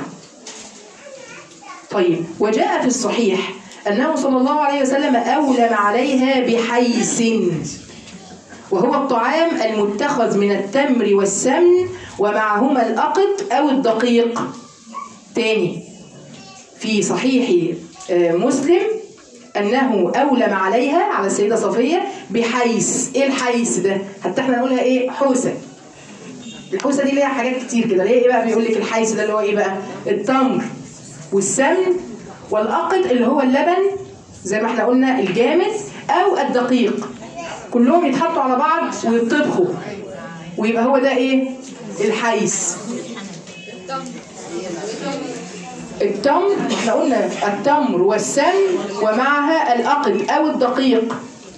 طيب وجاء في الصحيح أنه صلى الله عليه وسلم أولم عليها بحيس وهو الطعام المتخذ من التمر والسمن ومعهما الأقط أو الدقيق تاني في صحيح آه، مسلم أنه أولم عليها على السيدة صفية بحيس إيه الحيس ده؟ حتى احنا نقولها إيه حوسة الحوسه دي ليها حاجات كتير كده ليه ايه بقى بيقول لك الحيس ده اللي هو ايه بقى التمر والسمن والاقط اللي هو اللبن زي ما احنا قلنا الجامد او الدقيق كلهم يتحطوا على بعض ويطبخوا ويبقى هو ده ايه الحيس التمر احنا قلنا التمر والسمن ومعها الاقط او الدقيق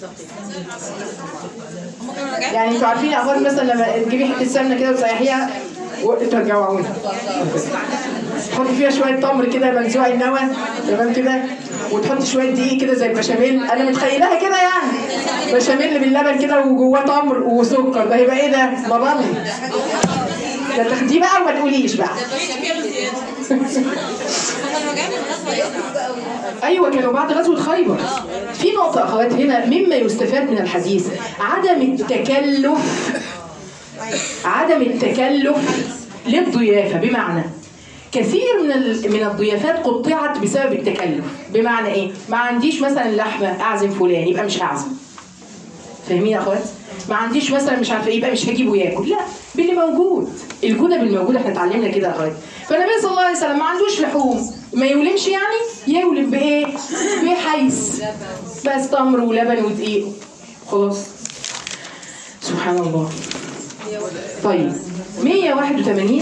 يعني انتوا عارفين يا اخوات مثلا لما تجيبي حته سمنه كده وتسيحيها وترجعوها تحطي فيها شويه تمر كده منزوع النوى تمام كده وتحطي شويه دقيق كده زي البشاميل انا متخيلها كده يعني بشاميل باللبن كده وجواه تمر وسكر ده هيبقى ايه ده؟ مبلل ده تاخديه بقى وما تقوليش بقى ايوه كانوا بعد غزوه خيبر في نقطه اخوات هنا مما يستفاد من الحديث عدم التكلف عدم التكلف للضيافه بمعنى كثير من ال- من الضيافات قطعت بسبب التكلف بمعنى ايه ما عنديش مثلا لحمه اعزم فلان يبقى مش هعزم فاهمين يا اخوات ما عنديش مثلا مش عارفه ايه يبقى مش هجيبه ياكل لا باللي موجود الجودة بالموجود احنا اتعلمنا كده يا اخوات فالنبي صلى الله عليه وسلم ما عندوش لحوم ما يولمش يعني يولم بايه بحيث بس تمر ولبن ودقيق خلاص سبحان الله طيب 181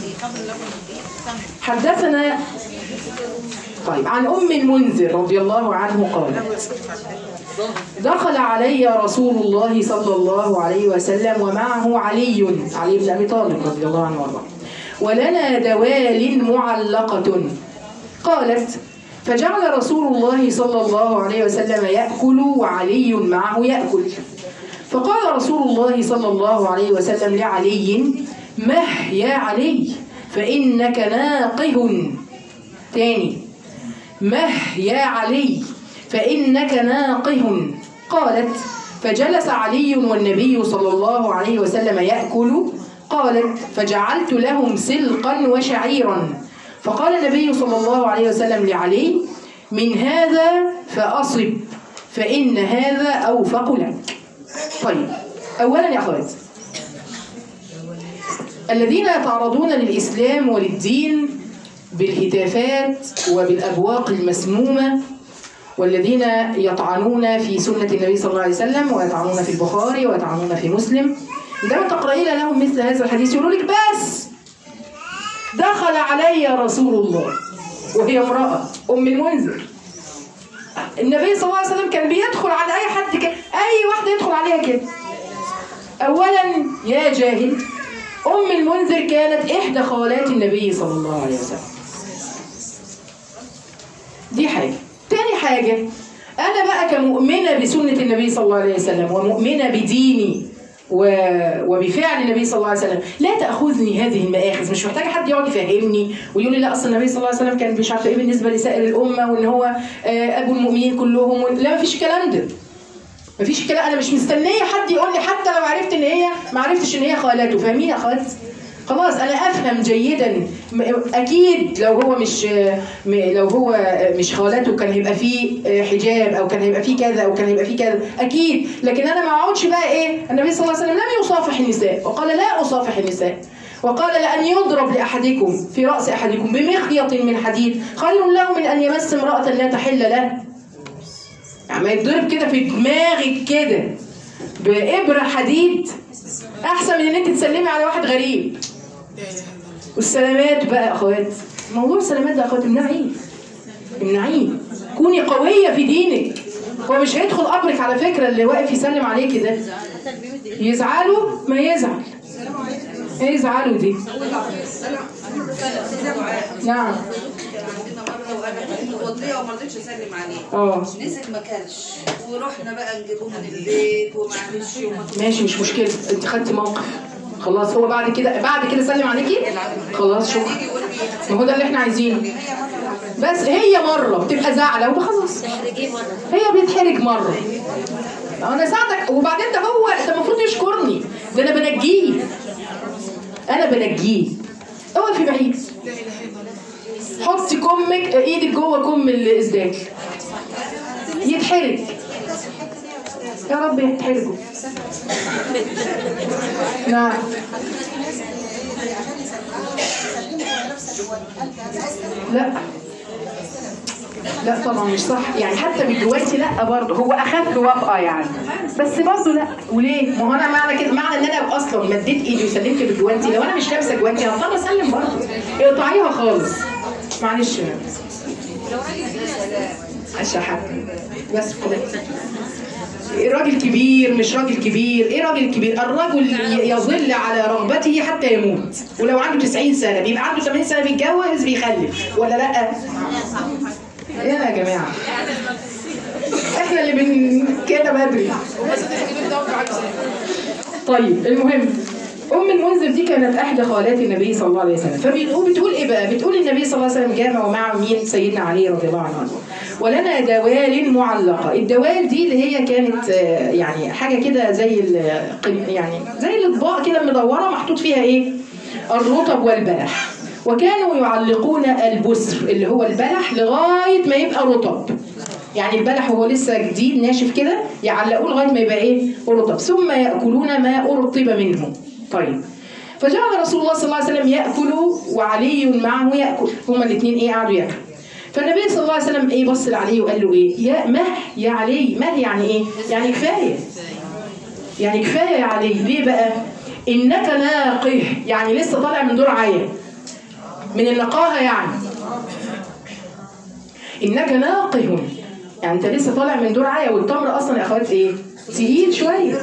حدثنا طيب عن ام المنذر رضي الله عنه قالت دخل علي رسول الله صلى الله عليه وسلم ومعه علي علي بن ابي طالب رضي الله عنه وارضاه ولنا دوال معلقه قالت فجعل رسول الله صلى الله عليه وسلم ياكل وعلي معه ياكل فقال رسول الله صلى الله عليه وسلم لعلي مه يا علي فانك ناقه تاني مه يا علي فإنك ناقه قالت فجلس علي والنبي صلى الله عليه وسلم يأكل قالت فجعلت لهم سلقا وشعيرا فقال النبي صلى الله عليه وسلم لعلي من هذا فأصب فإن هذا أوفق لك طيب أولا يا أخوات الذين يتعرضون للإسلام وللدين بالهتافات وبالأبواق المسمومة والذين يطعنون في سنة النبي صلى الله عليه وسلم ويطعنون في البخاري ويطعنون في مسلم عندما تقرأين لهم مثل هذا الحديث يقولوا لك بس دخل علي رسول الله وهي امرأة أم المنذر النبي صلى الله عليه وسلم كان بيدخل على أي حد كده أي واحدة يدخل عليها كده أولا يا جاهل أم المنذر كانت إحدى خالات النبي صلى الله عليه وسلم دي حاجة تاني حاجة أنا بقى كمؤمنة بسنة النبي صلى الله عليه وسلم ومؤمنة بديني و... وبفعل النبي صلى الله عليه وسلم لا تأخذني هذه المآخذ مش محتاجة حد يقعد يفهمني ويقول لي لا أصل النبي صلى الله عليه وسلم كان مش عارفة إيه بالنسبة لسائر الأمة وإن هو آه، أبو المؤمنين كلهم و... لا مفيش الكلام ده مفيش الكلام أنا مش مستنية حد يقول لي حتى لو عرفت إن هي ما عرفتش إن هي خالاته فاهمين يا خالد؟ خلاص انا افهم جيدا م- اكيد لو هو مش م- لو هو مش خالته كان هيبقى فيه حجاب او كان هيبقى فيه كذا او كان هيبقى فيه كذا اكيد لكن انا ما اقعدش بقى ايه النبي صلى الله عليه وسلم لم يصافح النساء وقال لا اصافح النساء وقال لأن يضرب لأحدكم في رأس أحدكم بمخيط من حديد خير له من أن يمس امرأة لا تحل له يعني ما يتضرب كده في دماغك كده بإبرة حديد أحسن من إن أنت تسلمي على واحد غريب والسلامات بقى يا أخوات موضوع السلامات ده يا أخوات امنعيه امنعيه كوني قوية في دينك هو مش هيدخل قبرك على فكرة اللي واقف يسلم عليكي ده يزعلوا ما يزعل ايه يزعلوا دي نعم وضيع وما رضيتش اسلم عليه اه نسيت ما كلش ورحنا بقى نجيبه من البيت ومعلش وما ماشي مش مشكلة انت خدتي موقف خلاص هو بعد كده بعد كده سلم عليكي خلاص شكرا يجي يقول لي ما هو ده اللي احنا عايزينه بس هي مرة بتبقى زعلة وخلاص تحرجيه مرة هي بيتحرج مرة انا ساعدك وبعدين ده هو ده المفروض يشكرني ده انا بنجيه انا بنجيه اقفي بعيد حطي كمك ايدك جوه كم الازدال يتحرج يا رب يتحرجوا نعم لا لا طبعا مش صح يعني حتى بالجوانتي لا برضه هو اخف وطأة يعني بس برضه لا وليه؟ ما هو انا معنى كده معنى ان انا اصلا مديت ايدي وسلمت بالجوانتي لو انا مش لابسه جوانتي هضطر اسلم برضه اقطعيها خالص معلش الشحات بس خلاص راجل كبير مش راجل كبير ايه راجل كبير الرجل ي- يظل على رغبته حتى يموت ولو عنده 90 سنه بيبقى عنده 80 سنه بيتجوز بيخلف ولا لا ايه يا جماعه احنا اللي بن كده بدري طيب المهم ام المنذر دي كانت احدى خالات النبي صلى الله عليه وسلم فبتقول بتقول ايه بقى بتقول النبي صلى الله عليه وسلم جامع ومع مين سيدنا علي رضي الله عنه ولنا دوال معلقه الدوال دي اللي هي كانت آه، يعني حاجه كده زي ال- يعني زي الاطباق كده مدوره محطوط فيها ايه الرطب والبلح وكانوا يعلقون البسر اللي هو البلح لغايه ما يبقى رطب يعني البلح وهو لسه جديد ناشف كده يعلقوه لغايه ما يبقى ايه رطب ثم ياكلون ما ارطب منه طيب فجعل رسول الله صلى الله عليه وسلم ياكل وعلي معه ياكل هما الاثنين ايه قعدوا ياكلوا فالنبي صلى الله عليه وسلم ايه بص لعلي وقال له ايه يا مه يا علي مه يعني ايه يعني كفايه يعني كفايه يا علي ليه بقى انك ناقه يعني لسه طالع من دور عيا من النقاهه يعني انك ناقه يعني انت لسه طالع من دور عيا والتمر اصلا يا اخوات ايه تقيل شويه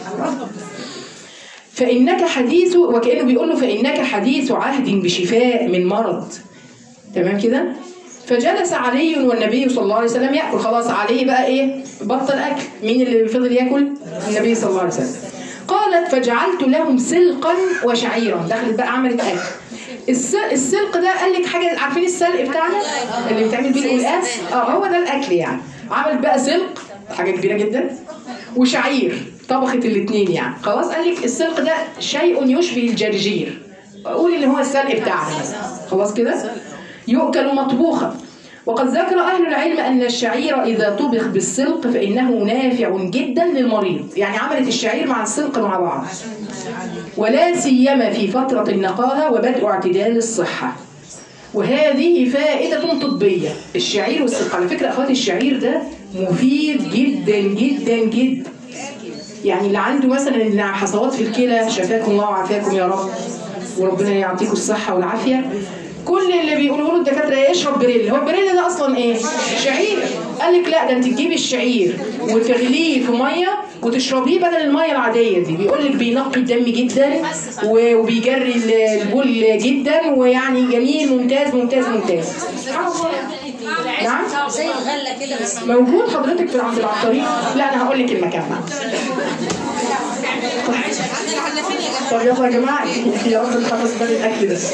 فانك حديث وكانه بيقول له فانك حديث عهد بشفاء من مرض تمام كده فجلس علي والنبي صلى الله عليه وسلم ياكل خلاص علي بقى ايه بطل اكل مين اللي فضل ياكل النبي صلى الله عليه وسلم قالت فجعلت لهم سلقا وشعيرا دخلت بقى عملت اكل الس- السلق ده قال لك حاجه عارفين السلق بتاعنا اللي بيتعمل بيه القلقاس اه هو ده الاكل يعني عملت بقى سلق حاجه كبيره جدا وشعير طبخت الاثنين يعني خلاص قال لك السلق ده شيء يشبه الجرجير قول اللي هو السلق بتاعنا مثلا خلاص كده يؤكل مطبوخا وقد ذكر أهل العلم أن الشعير إذا طبخ بالسلق فإنه نافع جدا للمريض يعني عملت الشعير مع السلق مع بعض ولا سيما في فترة النقاهة وبدء اعتدال الصحة وهذه فائدة طبية الشعير والسلق على فكرة أخواتي الشعير ده مفيد جدا جدا جدا يعني اللي عنده مثلا حصوات في الكلى شفاكم الله وعافاكم يا رب وربنا يعطيكم الصحة والعافية كل اللي بيقولوا له الدكاتره ايه اشرب بريل هو البريل ده اصلا ايه شعير قال لك لا ده انت تجيبي الشعير وتغليه في ميه وتشربيه بدل الميه العاديه دي بيقول لك بينقي الدم جدا و- وبيجري ال- البول جدا ويعني جميل ممتاز ممتاز ممتاز سبحان الله نعم زي الغله كده بس موجود حضرتك في عند العطارين لا انا هقول لك المكان بقى طب يلا يا جماعه يا رب نخلص بال الاكل ده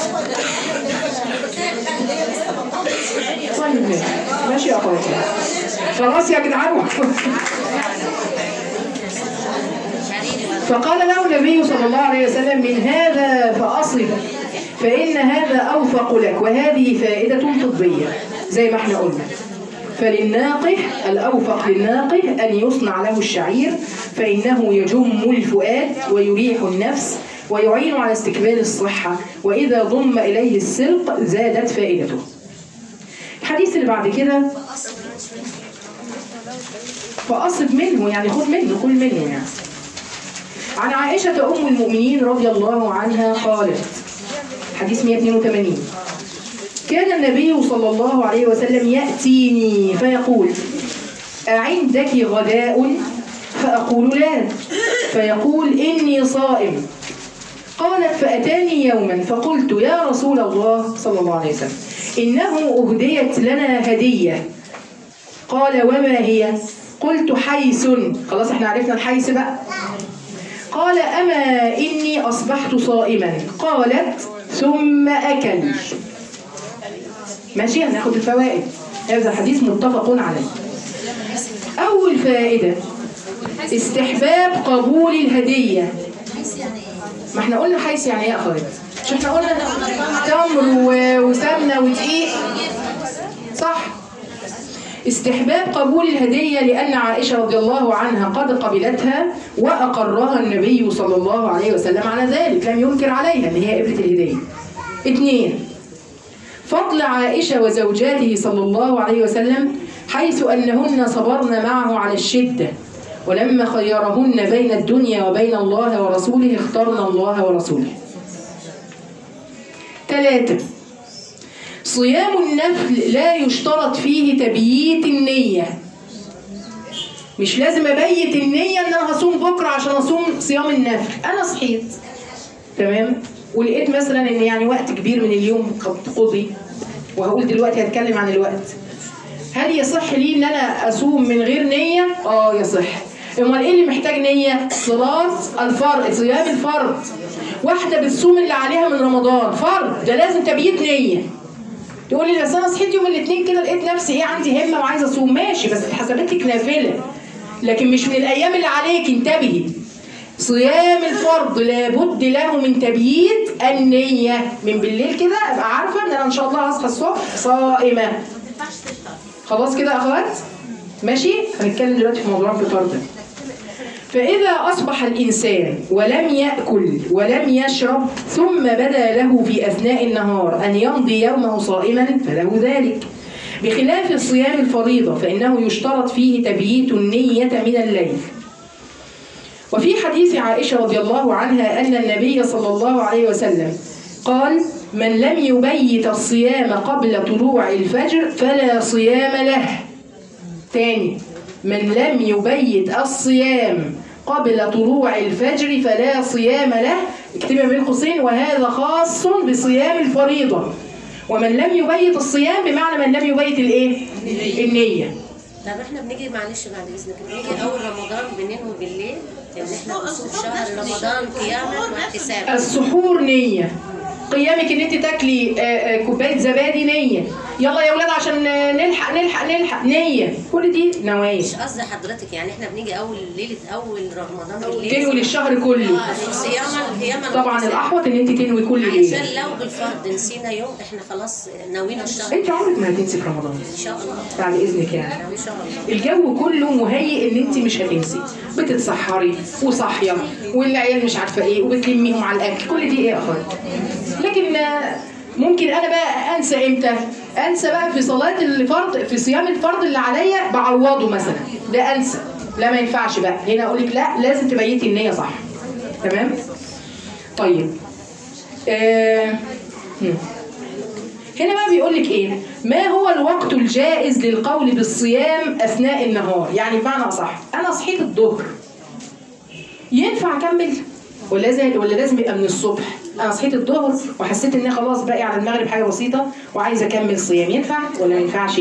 طيب ماشي ماشي يا اخواتي خلاص يا جدعان فقال له النبي صلى الله عليه وسلم من هذا فأصب فإن هذا أوفق لك وهذه فائدة طبية زي ما احنا قلنا فللناقح الأوفق للناقح أن يصنع له الشعير فإنه يجم الفؤاد ويريح النفس ويعين على استكمال الصحة وإذا ضم إليه السلق زادت فائدته الحديث اللي بعد كده فأصب منه يعني خذ منه كل منه يعني عن عائشة أم المؤمنين رضي الله عنها قالت حديث 182 كان النبي صلى الله عليه وسلم يأتيني فيقول أعندك غداء فأقول لا فيقول إني صائم قالت فأتاني يوما فقلت يا رسول الله صلى الله عليه وسلم إنه أهديت لنا هدية قال وما هي قلت حيس خلاص احنا عرفنا الحيس بقى قال أما إني أصبحت صائما قالت ثم أكل ماشي هناخد الفوائد هذا الحديث متفق عليه أول فائدة استحباب قبول الهدية ما احنا قلنا حيث يعني ايه يا اخوات مش احنا قلنا تمر و- وسمنه ودقيق صح استحباب قبول الهدية لأن عائشة رضي الله عنها قد قبلتها وأقرها النبي صلى الله عليه وسلم على ذلك لم ينكر عليها أن هي قبلت الهدية اثنين فضل عائشة وزوجاته صلى الله عليه وسلم حيث أنهن صبرن معه على الشدة ولما خيرهن بين الدنيا وبين الله ورسوله اخترن الله ورسوله ثلاثة صيام النفل لا يشترط فيه تبييت النية مش لازم ابيت النية ان انا هصوم بكرة عشان اصوم صيام النفل انا صحيت تمام ولقيت مثلا ان يعني وقت كبير من اليوم قد قضي وهقول دلوقتي هتكلم عن الوقت هل يصح لي ان انا اصوم من غير نية؟ اه يصح امال ايه اللي محتاج نية؟ صلاة الفرض صيام الفرض واحدة بتصوم اللي عليها من رمضان فرض ده لازم تبييت نية تقول لي بس انا صحيت يوم الاثنين كده لقيت نفسي ايه عندي همه وعايزه اصوم ماشي بس اتحسبت لك نافله لكن مش من الايام اللي عليك انتبهي صيام الفرض لابد له من تبييت النية من بالليل كده ابقى عارفة ان انا ان شاء الله هصحى الصبح صائمة خلاص كده يا اخوات ماشي هنتكلم دلوقتي في موضوع الفطار ده فإذا أصبح الإنسان ولم يأكل ولم يشرب ثم بدا له في أثناء النهار أن يمضي يومه صائما فله ذلك بخلاف الصيام الفريضة فإنه يشترط فيه تبييت النية من الليل وفي حديث عائشة رضي الله عنها أن النبي صلى الله عليه وسلم قال من لم يبيت الصيام قبل طلوع الفجر فلا صيام له تاني من لم يبيت الصيام قبل طلوع الفجر فلا صيام له اكتبها بين قوسين وهذا خاص بصيام الفريضة ومن لم يبيت الصيام بمعنى من لم يبيت الايه النية طب احنا بنيجي معلش بعد اذنك بنيجي اول رمضان بننوي بالليل ان احنا بنصوم شهر رمضان قياما واحتسابا السحور نية قيامك ان انت تاكلي آه، آه، كوبايه زبادي نيه يلا يا اولاد عشان آه، نلحق نلحق نلحق نيه كل دي نوايا مش قصدي حضرتك يعني احنا بنيجي اول ليله اول رمضان بالليل تنوي للشهر كله صياما قياما طبعا واحتسابا. الاحوط ان انت تنوي كل عشان ليله لو بالفرض نسينا يوم احنا خلاص ناويين الشهر انت عمرك ما هتنسي في رمضان ان شاء الله بعد اذنك يعني ان شاء الله الجو كله مهيئ ان انت مش هتنسي بتتسحري وصاحيه والعيال مش عارفه ايه وبتلميهم على الاكل كل دي ايه يا اخوات لكن آه، ممكن انا بقى انسى امتى انسى بقى في صلاه الفرض في صيام الفرض اللي عليا بعوضه مثلا ده انسى لا ما ينفعش بقى هنا اقول لك لا لازم تبيتي النيه صح تمام طيب آه. هم. هنا بقى بيقول لك ايه ما هو الوقت الجائز للقول بالصيام اثناء النهار يعني بمعنى اصح انا صحيت الظهر ينفع اكمل ولا لازم ولا لازم يبقى من الصبح انا صحيت الظهر وحسيت ان أنا خلاص باقي على المغرب حاجه بسيطه وعايزه اكمل صيام ينفع ولا ما ينفعش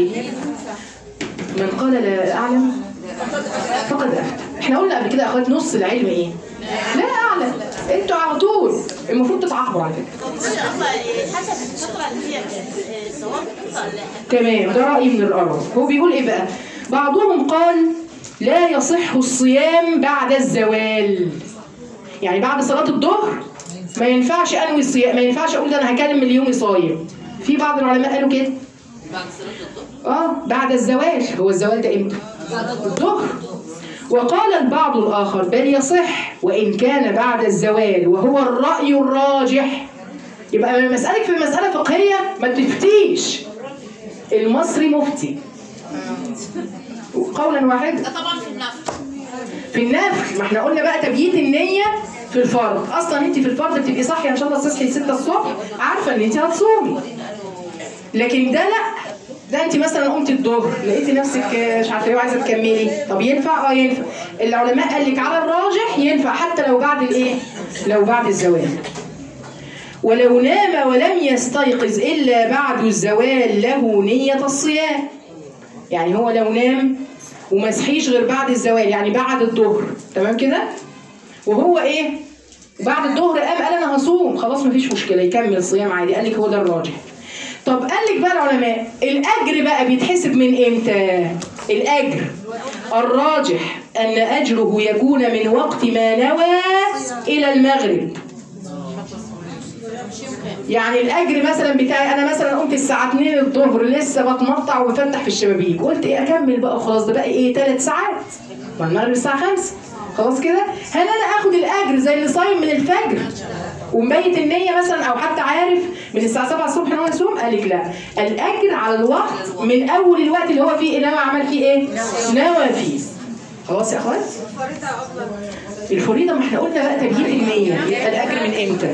من قال لا اعلم فقد افتى احنا قلنا قبل كده يا اخوات نص العلم ايه لا اعلم انتوا على طول المفروض تتعاقبوا على فكره حسب الفترة اللي فيها الصواب ولا تمام ده رأي من الآراء هو بيقول إيه بقى بعضهم قال لا يصح الصيام بعد الزوال يعني بعد صلاة الظهر ما ينفعش أنوي الصيام ما ينفعش أقول ده أنا هكلم اليوم صايم في بعض العلماء قالوا كده اه بعد الزوال هو الزوال ده امتى الظهر وقال البعض الآخر بل يصح وإن كان بعد الزوال وهو الرأي الراجح يبقى لما مسألك في مسألة فقهية ما تفتيش المصري مفتي قولا واحدا ده طبعا في النفس في النفل ما احنا قلنا بقى تبييت النية في الفرض اصلا انت في الفرض بتبقي صاحيه ان شاء الله تصحي 6 الصبح عارفه ان انت هتصومي لكن ده لا ده انت مثلا قمت الظهر لقيتي نفسك آه، مش عارفه ايه وعايزه تكملي طب ينفع اه ينفع العلماء قال لك على الراجح ينفع حتى لو بعد الايه لو بعد الزوال ولو نام ولم يستيقظ الا بعد الزوال له نيه الصيام يعني هو لو نام وما صحيش غير بعد الزوال يعني بعد الظهر تمام كده وهو ايه بعد الظهر قام قال انا هصوم خلاص مفيش مشكله يكمل صيام عادي قال لك هو ده الراجح طب قال لك بقى العلماء الاجر بقى بيتحسب من امتى الاجر الراجح ان اجره يكون من وقت ما نوى الى المغرب يعني الاجر مثلا بتاعي انا مثلا قمت الساعه 2 الظهر لسه بتمطع وبفتح في الشبابيك قلت ايه اكمل بقى خلاص ده بقى ايه 3 ساعات ما المغرب الساعه 5 خلاص كده هل انا اخد الاجر زي اللي صايم من الفجر ومبيت النيه مثلا او حتى عارف من الساعه 7 الصبح ان هو يصوم قال لك لا الاجر على الوقت من اول الوقت اللي هو فيه نوى عمل فيه ايه؟ نوى فيه خلاص يا اخوات؟ الفريضه ما احنا قلنا بقى تبييت النيه يبقى الاجر من امتى؟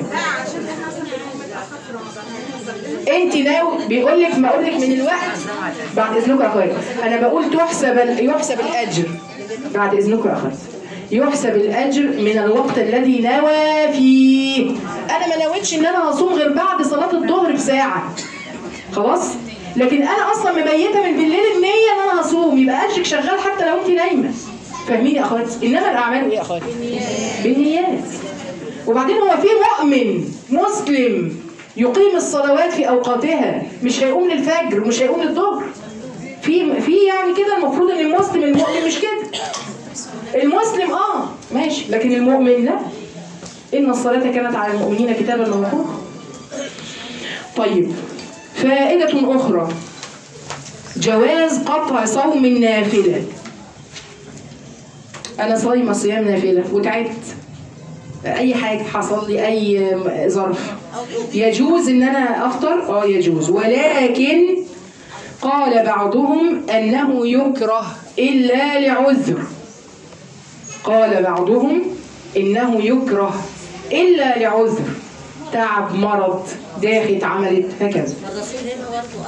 انت ناوي بيقول لك ما اقول لك من الوقت بعد اذنكم يا اخوات انا بقول تحسب ال- يحسب الاجر بعد اذنكم يا اخوات يحسب الاجر من الوقت الذي نوى فيه انا ما نويتش ان انا هصوم غير بعد صلاه الظهر بساعه خلاص لكن انا اصلا مبيته من بالليل النيه ان انا هصوم يبقى اجرك شغال حتى لو انت نايمه فاهمين يا اخوات انما الاعمال ايه يا اخوات بالنيات وبعدين هو في مؤمن مسلم يقيم الصلوات في اوقاتها مش هيقوم للفجر ومش هيقوم للظهر في في يعني كده المفروض ان المسلم المؤمن مش كده المسلم اه ماشي لكن المؤمن لا ان الصلاه كانت على المؤمنين كتابا موقوتا طيب فائده اخرى جواز قطع صوم النافله انا صايمه صيام نافله وتعبت اي حاجه حصل لي اي ظرف يجوز ان انا افطر اه يجوز ولكن قال بعضهم انه يكره الا لعذر قال بعضهم انه يكره الا لعذر تعب مرض داخل عملت هكذا الرسول هنا برضه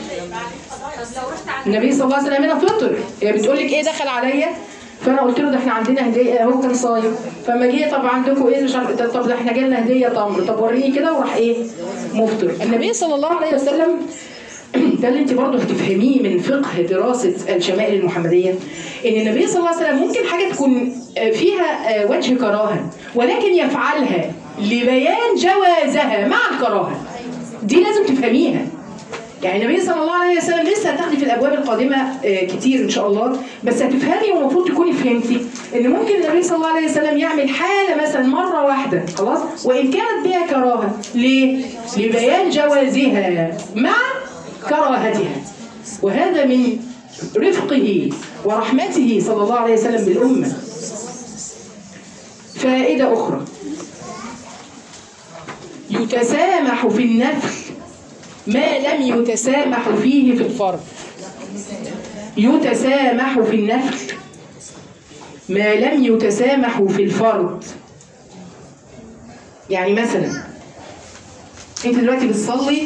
افطر النبي صلى الله عليه وسلم هنا فطر هي بتقول لك ايه دخل عليا فانا قلت له ده احنا عندنا هديه هو كان صايم فما جه طب عندكم ايه مش عارف طب ده احنا جالنا هديه تمر طب وريني كده وراح ايه مفطر النبي صلى الله عليه وسلم ده اللي انت برضه هتفهميه من فقه دراسه الشمائل المحمديه ان النبي صلى الله عليه وسلم ممكن حاجه تكون فيها وجه كراهه ولكن يفعلها لبيان جوازها مع الكراهه دي لازم تفهميها يعني النبي صلى الله عليه وسلم لسه هتاخدي في الابواب القادمه آه، كتير ان شاء الله بس هتفهمي والمفروض تكوني فهمتي ان ممكن النبي صلى الله عليه وسلم يعمل حاله مثلا مره واحده خلاص وان كانت بها كراهه ليه؟ لبيان جوازها مع كراهتها وهذا من رفقه ورحمته صلى الله عليه وسلم بالامه فائده اخرى يتسامح في النفل ما لم يتسامح فيه في الفرض يتسامح في النفل ما لم يتسامح في الفرض يعني مثلا انت دلوقتي بتصلي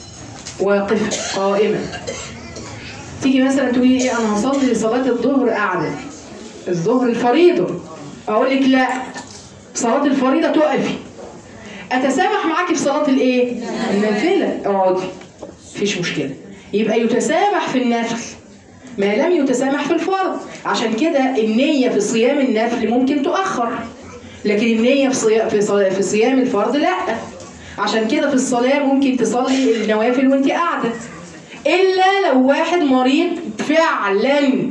واقفه قائمه تيجي مثلا تقولي ايه انا هصلي صلاه الظهر قاعده الظهر الفريضه اقول لك لا صلاه الفريضه تقفي اتسامح معاكي في صلاه الايه النافله اقعدي مفيش مشكله يبقى يتسامح في النفل ما لم يتسامح في الفرض عشان كده النيه في صيام النفل ممكن تؤخر لكن النيه في صيام في, صي... في صيام الفرض لا عشان كده في الصلاه ممكن تصلي النوافل وانت قاعده الا لو واحد مريض فعلا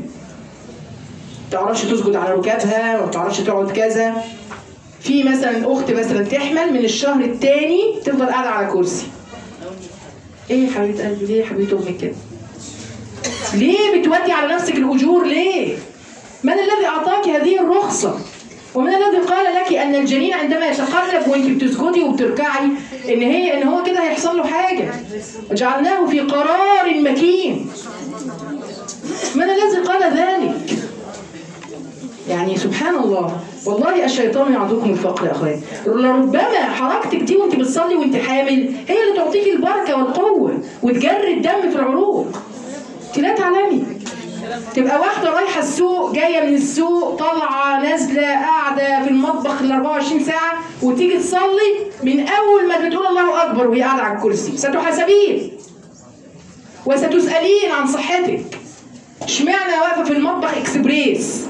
تعرفش تسجد على ركابها ما بتعرفش تقعد كذا في مثلا اخت مثلا تحمل من الشهر الثاني تفضل قاعده على كرسي ايه يا حبيبه قلبي ليه يا حبيبه امك كده ليه بتودي على نفسك الاجور ليه من الذي اعطاك هذه الرخصه ومن الذي قال لك ان الجنين عندما يتقلب وانت بتسجدي وبتركعي ان هي ان هو كده هيحصل له حاجه وجعلناه في قرار مكين من الذي قال ذلك يعني سبحان الله والله الشيطان يعدكم الفقر يا اخويا لربما حركتك دي وانت بتصلي وانت حامل هي اللي تعطيك البركه والقوه وتجري الدم في العروق انت لا تعلمي تبقى واحده رايحه السوق جايه من السوق طالعه نازله قاعده في المطبخ ال 24 ساعه وتيجي تصلي من اول ما بتقول الله اكبر وهي قاعده على الكرسي ستحاسبين وستسالين عن صحتك اشمعنى واقفه في المطبخ اكسبريس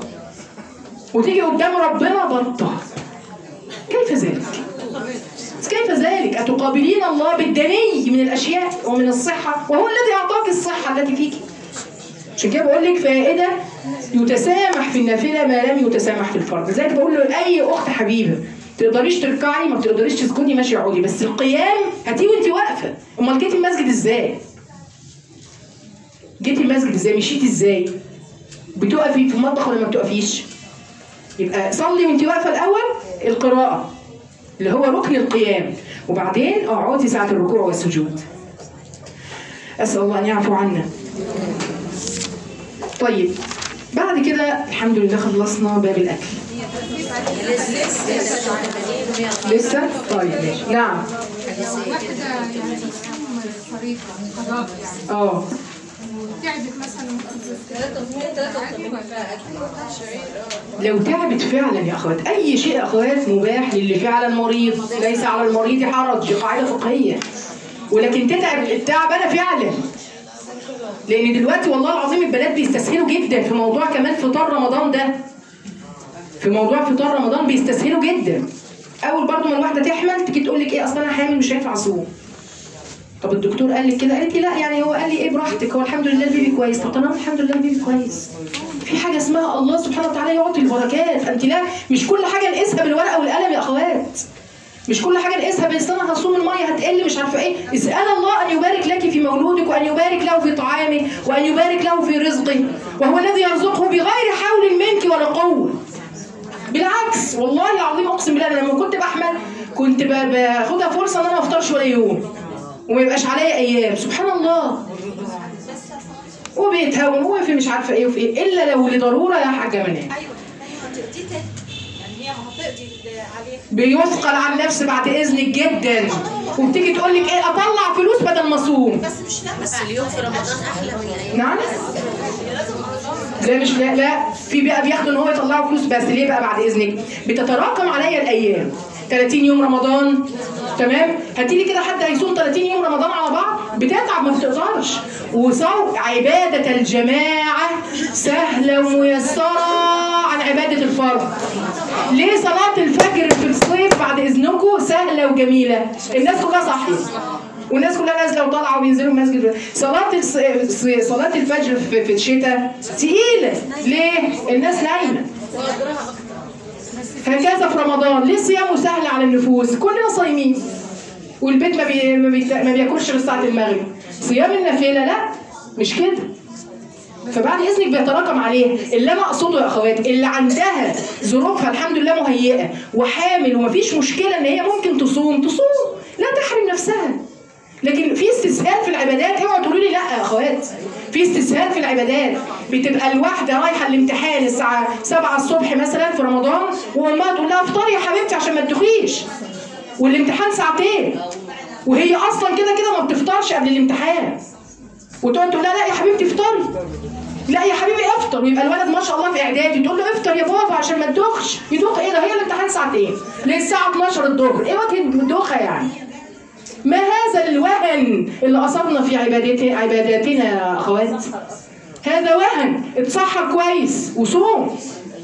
وتيجي قدام ربنا بطة كيف ذلك؟ كيف ذلك؟ أتقابلين الله بالدني من الأشياء ومن الصحة وهو الذي أعطاك الصحة التي فيك عشان كده بقول لك فائدة يتسامح في النافلة ما لم يتسامح في الفرض لذلك بقول له أي أخت حبيبة تقدريش تركعي ما بتقدريش تسجدي ماشي اقعدي بس القيام هاتيه وانت واقفه امال جيتي المسجد ازاي؟ جيتي المسجد ازاي؟ مشيتي ازاي؟ بتقفي في المطبخ ولا ما بتقفيش؟ يبقى صلي وانت واقفه الاول القراءه اللي هو ركن القيام وبعدين اقعدي ساعة الركوع والسجود أسأل الله أن يعفو عنا طيب بعد كده الحمد لله خلصنا باب الأكل لسه؟ طيب ماشي نعم واحدة يعني تصوم فريضة قضاء يعني اه تعبت مثلا لو تعبت فعلا يا اخوات اي شيء يا اخوات مباح للي فعلا مريض ليس على المريض حرج دي قاعده فقهيه ولكن تتعب التعب انا فعلا لان دلوقتي والله العظيم البنات بيستسهلوا جدا في موضوع كمان فطار رمضان ده في موضوع فطار رمضان بيستسهلوا جدا اول برضو ما الواحده تحمل تيجي تقول لك ايه اصل انا حامل مش هينفع اصوم طب الدكتور قال لك كده قالت لي لا يعني هو قال لي ايه براحتك هو الحمد لله البيبي كويس طب تمام الحمد لله البيبي كويس في حاجه اسمها الله سبحانه وتعالى يعطي البركات انت لا مش كل حاجه نقيسها بالورقه والقلم يا اخوات مش كل حاجه نقيسها بس انا هصوم الميه هتقل مش عارفه ايه اسال الله ان يبارك لك في مولودك وان يبارك له في طعامه وان يبارك له في رزقه وهو الذي يرزقه بغير حول منك ولا قوه بالعكس والله العظيم اقسم بالله انا لما كنت بحمل كنت ب- باخدها فرصه ان انا ما افطرش ولا يوم وما يبقاش عليا ايام سبحان الله وبيتهون وفي مش عارفه ايه وفي ايه الا لو لضروره يا حاجه منال ايوه هتقضي تاني يعني هي هتقضي عليك بيثقل على النفس بعد اذنك جدا وبتيجي تقول لك ايه اطلع فلوس بدل ما اصوم بس مش نفس بس اليوم في رمضان احلى من الايام نعم لا مش لا لا في بقى بياخدوا ان هو يطلعوا فلوس بس ليه بقى بعد اذنك بتتراكم عليا الايام 30 يوم رمضان تمام هاتي لي كده حد هيصوم 30 يوم رمضان على بعض بتتعب ما بتقدرش وصوم عباده الجماعه سهله وميسره عن عباده الفرد ليه صلاه الفجر في الصيف بعد اذنكم سهله وجميله الناس كلها صاحيه والناس كلها نازله وطالعه وبينزلوا المسجد صلاه الص... الص- صلاه الفجر في, في الشتاء تقيله ليه الناس نايمه هكذا في رمضان ليه صيامه سهل على النفوس كلنا صايمين والبيت ما, بي... ما, بي... ما بياكلش غير ساعه المغرب صيام النافله لا مش كده فبعد اذنك بيتراكم عليها اللي انا اقصده يا اخوات اللي عندها ظروفها الحمد لله مهيئه وحامل ومفيش مشكله ان هي ممكن تصوم تصوم لا تحرم نفسها لكن في استسهال في العبادات اوعوا تقولوا لي لا يا اخوات في استسهال في العبادات بتبقى الواحده رايحه الامتحان الساعه 7 الصبح مثلا في رمضان وامها تقول لها افطري يا حبيبتي عشان ما تدخيش والامتحان ساعتين وهي اصلا كده كده ما بتفطرش قبل الامتحان وتقعد تقول لها لا يا حبيبتي افطري لا يا حبيبي افطر ويبقى الولد ما شاء الله في اعدادي تقول له افطر يا بابا عشان ما تدوخش يدوخ ايه ده هي الامتحان ساعتين للساعه 12 الظهر ايه وجه الدوخه يعني ما هذا الوهن اللي اصابنا في عبادتنا عباداتنا يا اخوات هذا وهن اتصحى كويس وصوم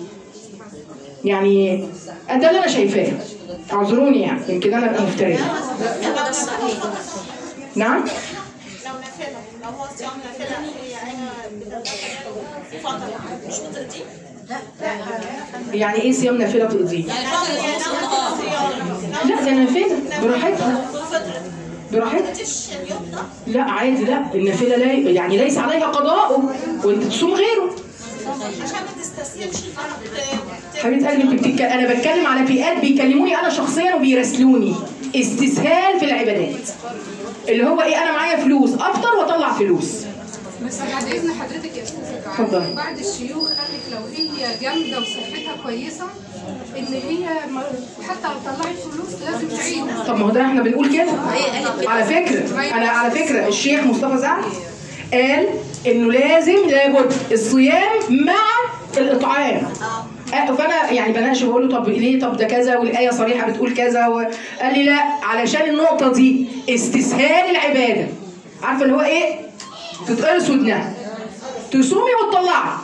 يعني ده اللي انا شايفاه اعذروني يعني يمكن انا ابقى مفتريه ده الصحيح نعم لو نافله لو هو صيام نافله هي في فتره مش بتقضي يعني ايه صيام نافله تقضيه يعني فتره يعني لو صيام لا ده نافله براحتها فتره براحتها مش اليوم ده لا عادي لا النافله لا يعني ليس عليها قضاء وانت تصوم غيره عشان ما تستسلمش الفرق حبيبه قلبي انت بتتكلم انا بتكلم على فئات بيكلموني انا شخصيا وبيراسلوني استسهال في العبادات اللي هو ايه انا معايا فلوس افطر واطلع فلوس بس بعد اذن حضرتك يا استاذه اتفضلي. بعض الشيوخ قالت لو هي جامده وصحتها كويسه ان هي ما- حتى لو طلعت فلوس لازم تعيد طب ما هو ده احنا بنقول كده على فكره انا على فكره الشيخ مصطفى سعد قال انه لازم لابد الصيام مع الاطعام آه، فانا يعني بناقش بقول له طب ليه طب ده كذا والايه صريحه بتقول كذا وقال لي لا علشان النقطه دي استسهال العباده عارفه اللي هو ايه تتقرص ودنها تصومي وتطلعي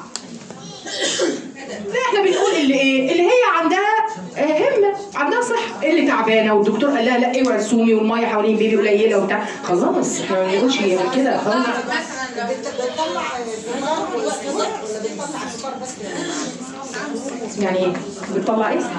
لا احنا بنقول اللي ايه اللي هي عندها آه، همه عندها صحه اللي تعبانه والدكتور قال لها لا اوعي تصومي والميه حوالين بيبي قليله وبتاع خلاص احنا ما بنقولش غير كده خلاص يعني ايه؟ بتطلع ايه؟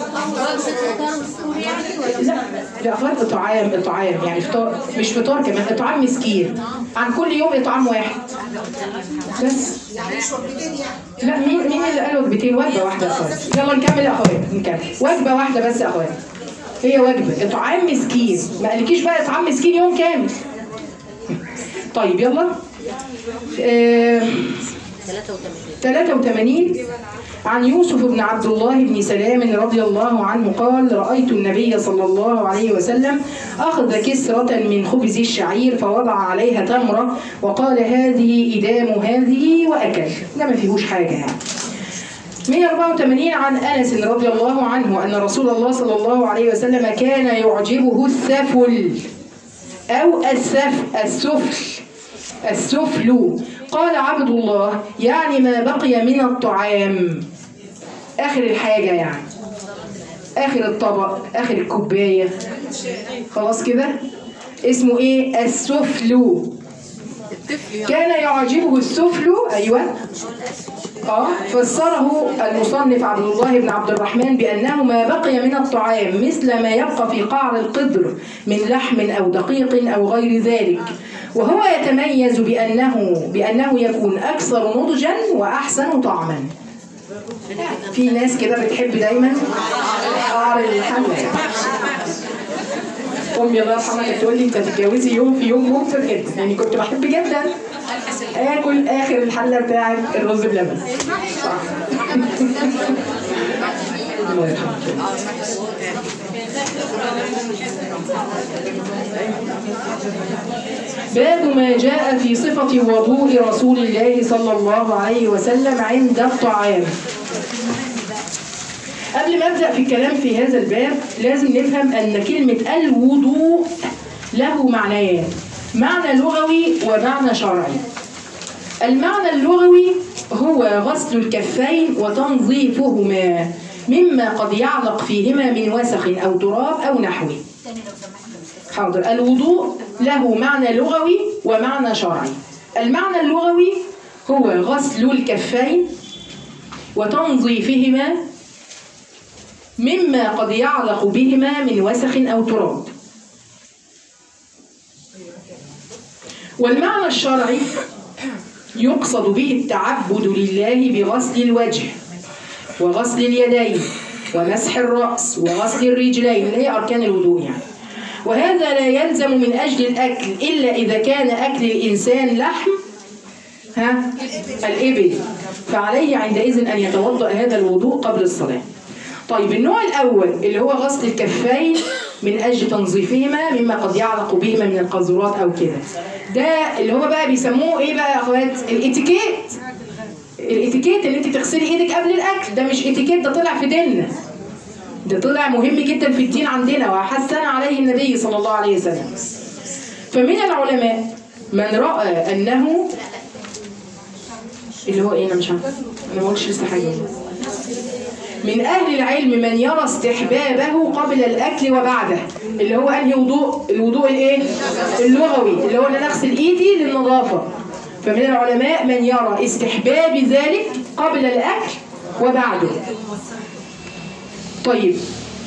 لا لا فرق اطعام اطعام يعني فطار مش فطار كمان اطعام مسكين عن كل يوم اطعام واحد بس لا مين مين اللي قال وجبتين وجبه واحده يا اخوات يلا نكمل يا اخوات نكمل وجبه واحده بس يا اخوات هي واجبه اطعام مسكين ما قالكيش بقى اطعام مسكين يوم كامل طيب يلا آه 83 83 عن يوسف بن عبد الله بن سلام رضي الله عنه قال رأيت النبي صلى الله عليه وسلم أخذ كسرة من خبز الشعير فوضع عليها تمرة وقال هذه إدام هذه وأكل ده ما فيهوش حاجة يعني 184 عن أنس رضي الله عنه أن رسول الله صلى الله عليه وسلم كان يعجبه السفل أو السف السفل السفل قال عبد الله يعني ما بقي من الطعام آخر الحاجة يعني آخر الطبق آخر الكوباية خلاص كده اسمه ايه السفل كان يعجبه السفل ايوه اه فسره المصنف عبد الله بن عبد الرحمن بانه ما بقي من الطعام مثل ما يبقى في قعر القدر من لحم او دقيق او غير ذلك وهو يتميز بانه بانه يكون اكثر نضجا واحسن طعما في ناس كده بتحب دايما قعر الحله امي الله يرحمها كانت تقول لي انت تتجوزي يوم في يوم ممتع جدا يعني كنت بحب جدا اكل اخر الحله بتاعت الرز بلبن صح. الله يرحمها باب ما جاء في صفة وضوء رسول الله صلى الله عليه وسلم عند الطعام قبل ما ابدا في الكلام في هذا الباب لازم نفهم ان كلمه الوضوء له معنيان معنى لغوي ومعنى شرعي المعنى اللغوي هو غسل الكفين وتنظيفهما مما قد يعلق فيهما من وسخ او تراب او نحوه حاضر الوضوء له معنى لغوي ومعنى شرعي المعنى اللغوي هو غسل الكفين وتنظيفهما مما قد يعلق بهما من وسخ أو تراب والمعنى الشرعي يقصد به التعبد لله بغسل الوجه وغسل اليدين ومسح الرأس وغسل الرجلين اللي هي أركان الوضوء يعني وهذا لا يلزم من أجل الأكل إلا إذا كان أكل الإنسان لحم ها الإبل فعليه عندئذ أن يتوضأ هذا الوضوء قبل الصلاة طيب النوع الأول اللي هو غسل الكفين من أجل تنظيفهما مما قد يعلق بهما من القذورات أو كده ده اللي هو بقى بيسموه إيه بقى يا أخوات الإتيكيت الإتيكيت اللي أنت تغسلي إيدك قبل الأكل ده مش إتيكيت ده طلع في ديننا ده طلع مهم جدا في الدين عندنا وحسن عليه النبي صلى الله عليه وسلم فمن العلماء من رأى أنه اللي هو إيه أنا مش عارفة أنا ما قلتش لسه حاجة من أهل العلم من يرى استحبابه قبل الأكل وبعده اللي هو أنهي وضوء الوضوء الإيه؟ اللغوي اللي هو أنا نغسل إيدي للنظافة فمن العلماء من يرى استحباب ذلك قبل الأكل وبعده طيب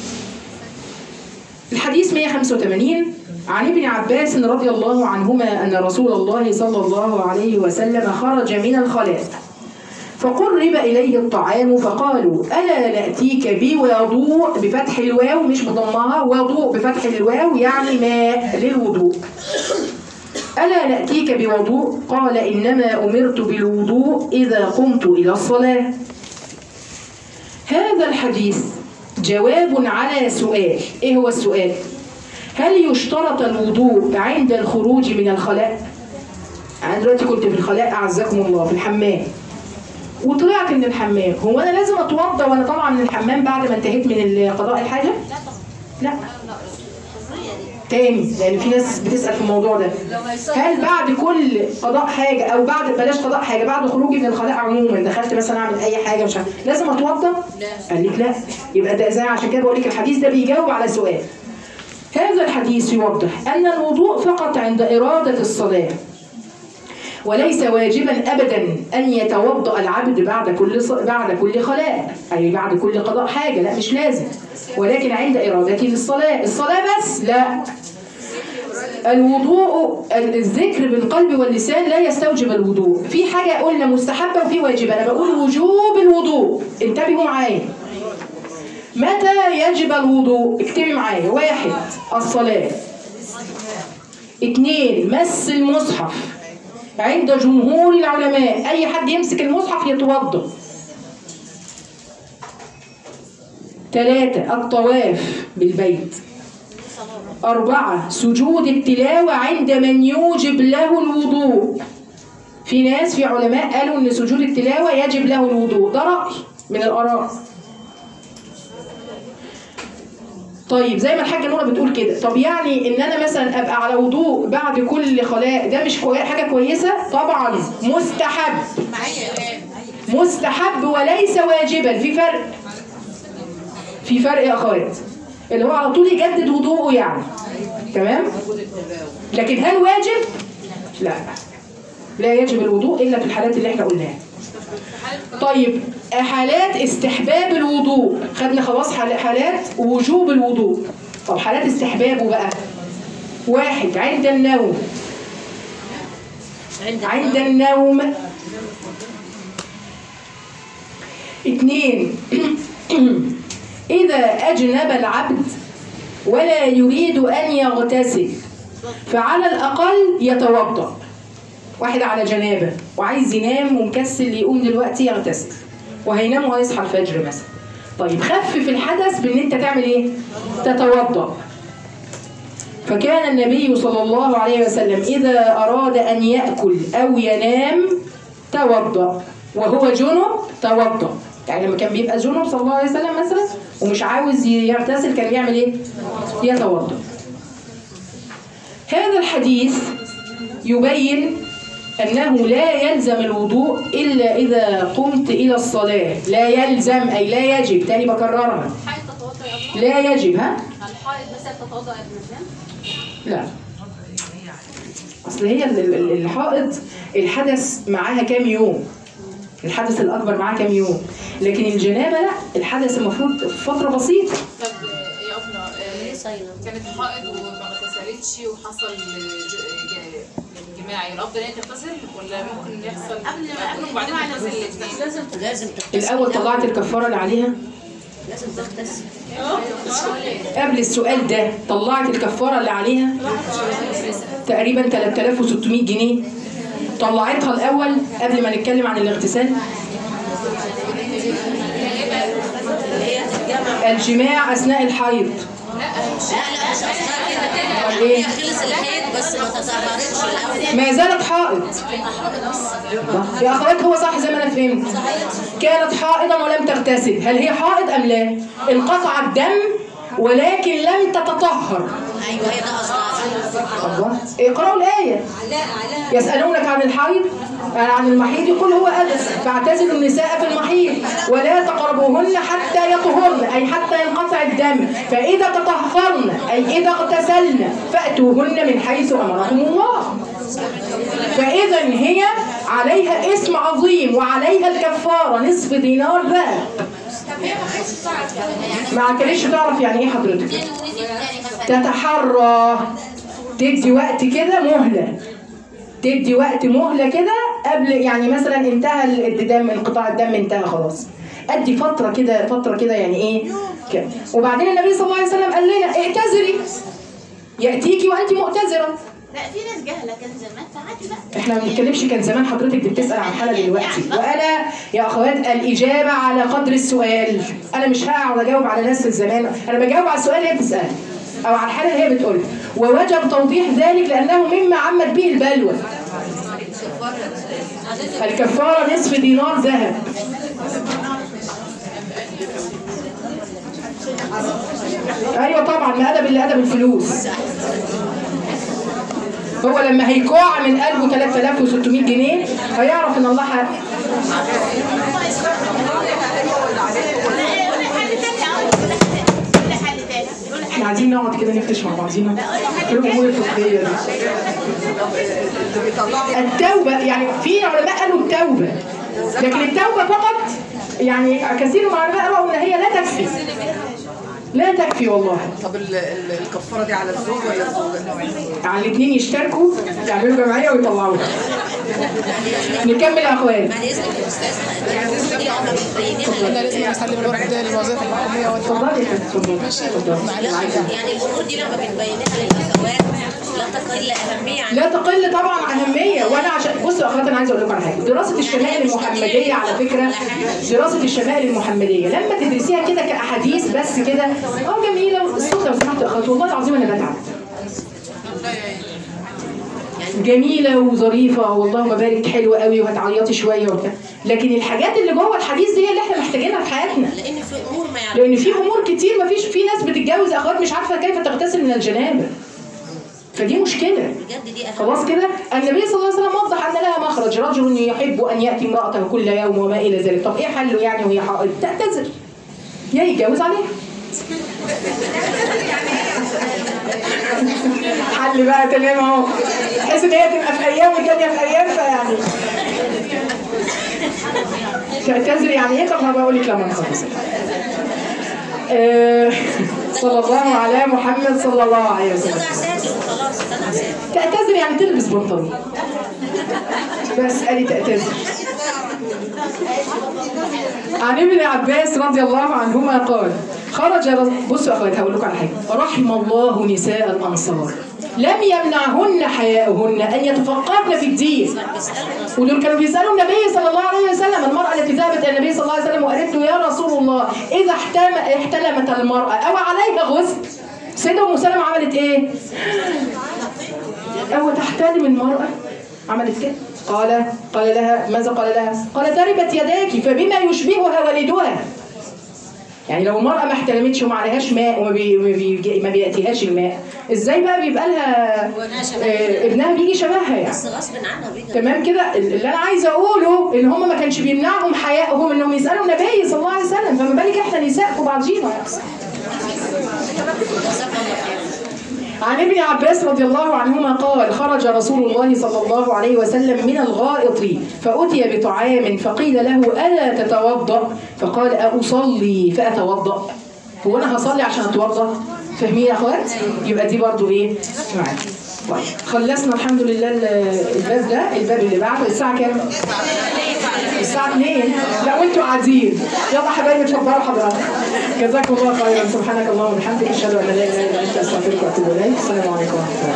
الحديث 185 عن ابن عباس رضي الله عنهما أن رسول الله صلى الله عليه وسلم خرج من الخلاء فقرب إليه الطعام فقالوا ألا نأتيك بوضوء بفتح الواو مش بضمها وضوء بفتح الواو يعني ماء للوضوء ألا نأتيك بوضوء قال إنما أمرت بالوضوء إذا قمت إلى الصلاة هذا الحديث جواب على سؤال إيه هو السؤال هل يشترط الوضوء عند الخروج من الخلاء أنا دلوقتي كنت في الخلاء أعزكم الله في الحمام وطلعت من الحمام هو انا لازم اتوضى وانا طالعه من الحمام بعد ما انتهيت من قضاء الحاجه لا تاني لان في ناس بتسال في الموضوع ده هل بعد كل قضاء حاجه او بعد بلاش قضاء حاجه بعد خروجي من الخلاء عموما دخلت مثلا اعمل اي حاجه مش عارف لازم اتوضى قال لك لا يبقى ده زي عشان كده بقول لك الحديث ده بيجاوب على سؤال هذا الحديث يوضح ان الوضوء فقط عند اراده الصلاه وليس واجبا ابدا ان يتوضا العبد بعد كل ص... بعد كل خلاء اي بعد كل قضاء حاجه لا مش لازم ولكن عند ارادته للصلاه الصلاه بس لا الوضوء الذكر بالقلب واللسان لا يستوجب الوضوء في حاجه قلنا مستحبه وفي واجبه انا بقول وجوب الوضوء انتبهوا معايا متى يجب الوضوء اكتبي معايا واحد الصلاة اتنين مس المصحف عند جمهور العلماء اي حد يمسك المصحف يتوضا ثلاثة الطواف بالبيت أربعة سجود التلاوة عند من يوجب له الوضوء في ناس في علماء قالوا ان سجود التلاوة يجب له الوضوء ده رأي من الآراء طيب زي ما الحاجة نورة بتقول كده طب يعني ان انا مثلا ابقى على وضوء بعد كل خلاء ده مش كوي... حاجة كويسة طبعا مستحب مستحب وليس واجبا في فرق في فرق يا اخوات اللي هو على طول يجدد وضوءه يعني تمام لكن هل واجب لا لا يجب الوضوء الا في الحالات اللي احنا قلناها طيب حالات استحباب الوضوء خدنا خلاص حال- حالات وجوب الوضوء طب حالات استحبابه بقى واحد عند النوم عند عند النوم اثنين إذا أجنب العبد ولا يريد أن يغتسل فعلى الأقل يتوضأ واحد على جنابة وعايز ينام ومكسل يقوم دلوقتي يغتسل وهينام وهيصحى الفجر مثلا طيب خفف الحدث بان انت تعمل ايه تتوضأ فكان النبي صلى الله عليه وسلم إذا أراد أن يأكل أو ينام توضأ وهو جنب توضأ يعني لما كان بيبقى جنب صلى الله عليه وسلم مثلا ومش عاوز يغتسل كان بيعمل ايه؟ يتوضأ هذا الحديث يبين أنه لا يلزم الوضوء إلا إذا قمت إلى الصلاة لا يلزم أي لا يجب تاني بكررها الحائط تتوضا يا ابني لا يجب ها؟ الحائط بس تتوضا يا ابن لا اصل هي ال- ال- الحائض الحدث معاها كام يوم الحدث الاكبر معاها كام يوم لكن الجنابه لا الحدث المفروض في فتره بسيطه طب يا ابنة ليه آه، صايلة؟ كانت حائض وما اغتسلتش وحصل ج- ج- جماعي الافضل هي تغتسل ولا ممكن يحصل قبل- قبل وبعدين الجماعة تغتسل لازم الاثنين لازم لازم تغتسل الاول طلعت الكفاره اللي عليها لازم تغتسل قبل السؤال ده طلعت الكفاره اللي عليها تقريبا 3600 جنيه طلعتها الاول قبل ما نتكلم عن الاغتسال هي تتجمع الجماع اثناء الحيض لا لا مش قصدها كده أمال إيه؟ هي خلص الحيض بس ما تطهرتش الاول ما زالت حائض يا اخوات هو صح زي ما انا فهمت كانت حائضا ولم تغتسل هل هي حائض ام لا انقطع الدم ولكن لم تتطهر ايوه هي ده قصدها الله اقرأوا الآية يسألونك عن الحيض عن المحيض يقول هو أذى فاعتزلوا النساء في المحيض ولا تقربوهن حتى يطهرن أي حتى ينقطع الدم فإذا تطهرن أي إذا اغتسلن فأتوهن من حيث أمركم الله فإذا هي عليها اسم عظيم وعليها الكفارة نصف دينار ذهب ما كانتش تعرف يعني ايه حضرتك تتحرى تدي وقت كده مهلة تدي وقت مهلة كده قبل يعني مثلا انتهى الدم انقطاع الدم انتهى خلاص ادي فترة كده فترة كده يعني ايه كده وبعدين النبي صلى الله عليه وسلم قال لنا اعتذري يأتيكي وانت مؤتذرة لا في ناس جهله كان زمان فعادي بقى احنا ما بنتكلمش كان زمان حضرتك بتسال عن حاله دلوقتي وانا يا اخوات الاجابه على قدر السؤال انا مش هقعد اجاوب على ناس في الزمان انا بجاوب على السؤال اللي هي بتساله او على الحاله اللي هي بتقولها ووجب توضيح ذلك لانه مما عمت به البلوى الكفاره نصف دينار ذهب ايوه طبعا ما ادب الا ادب الفلوس هو لما هيكوع من قلبه 3600 جنيه هيعرف ان الله حق قولي حل تاني اهو قولي حل تاني قولي حل احنا عايزين نقعد كده نفتش مع بعضينا في الامور الفقهيه دي التوبه يعني في علماء قالوا التوبه لكن التوبه فقط يعني كثير من العلماء راوا ان هي لا تكفي لا تكفي والله طب ال- ال- الكفاره دي على الزوج ولا الزوجه؟ على الاثنين يشتركوا يعملوا جمعيه ويطلعوها نكمل يا اخوان بعد اذنك يا استاذ يعني دي احنا مبينينها احنا لازم نسلم الورق ده للوظائف الحكوميه والدولة اتفضلي يا اتفضلي اتفضلي يعني الامور دي لما بنبينها للاخوات لا تقل اهميه عن لا تقل طبعا اهميه وانا عشان بصوا يا اخوات انا عايزه اقول لكم على حاجه دراسه الشمائل المحمديه على فكره دراسه الشمائل المحمديه لما تدرسيها كده كاحاديث بس كده اه جميله الصوت لو سمحتوا يا اخوات والله العظيم انا بتعب جميله وظريفه واللهم بارك حلوه قوي وهتعيطي شويه وبتاع لكن الحاجات اللي جوه الحديث دي هي اللي احنا محتاجينها في حياتنا لان في امور ما يعرفش لان في امور كتير ما فيش في ناس بتتجوز اخوات مش عارفه كيف تغتسل من الجنابه فدي مشكله بجد دي اهم خلاص كده النبي صلى الله عليه وسلم وضح ان لها مخرج رجل يحب ان ياتي امراته كل يوم وما الى ذلك طب ايه حله يعني وهي حائض تعتذر يا يتجوز عليها حل بقى تمام اهو بحيث ان هي تبقى في ايام والتانيه في ايام فيعني تعتذر يعني ايه طب ما بقول لك لما نخلص آه، صلى الله على محمد صلى الله عليه وسلم تدع ساتر وخلاص تدع ساتر تعتذر يعني تلبس بنطلون بس قالي تعتذر عن ابن عباس رضي الله عنهما قال خرج رس- بصوا يا اخوات هقول لكم على حاجه رحم الله نساء الانصار لم يمنعهن حياؤهن ان يتفقهن في الدين ودول كانوا بيسالوا النبي صلى الله عليه وسلم المراه التي ذهبت الى النبي صلى الله عليه وسلم وقالت له يا رسول الله اذا احتم احتلمت المراه او عليها غسل سيدة ام سلمة عملت ايه؟ أو تحتلم المرأة عملت كده قال قال لها ماذا قال لها قال تربت يداك فبما يشبهها والدها يعني لو المرأة ما احتلمتش وما عليهاش ماء وما بي ما, بي ما بيأتيهاش الماء ازاي بقى بيبقى لها آه ابنها بيجي شبهها يعني بس غصب عنها بيجي تمام كده اللي انا عايزه اقوله ان هم ما كانش بيمنعهم حيائهم انهم يسالوا النبي صلى الله عليه وسلم فما بالك احنا نساء في بعضينا عن ابن عباس رضي الله عنهما قال خرج رسول الله صلى الله عليه وسلم من الغائط فأتي بطعام فقيل له ألا تتوضأ فقال أصلي فأتوضأ هو أنا هصلي عشان أتوضأ فاهمين يا أخوات؟ يبقى دي برضو إيه؟ معاك طيب خلصنا الحمد لله ال- الباب ده الباب اللي بعده الساعة كام؟ الساعة 2 لا وانتوا قاعدين يلا حبايبي اتفضلوا حضرتك جزاكم الله خيرا سبحانك اللهم وبحمدك اشهد ان لا اله الا انت استغفرك واتوب اليك السلام عليكم ورحمة الله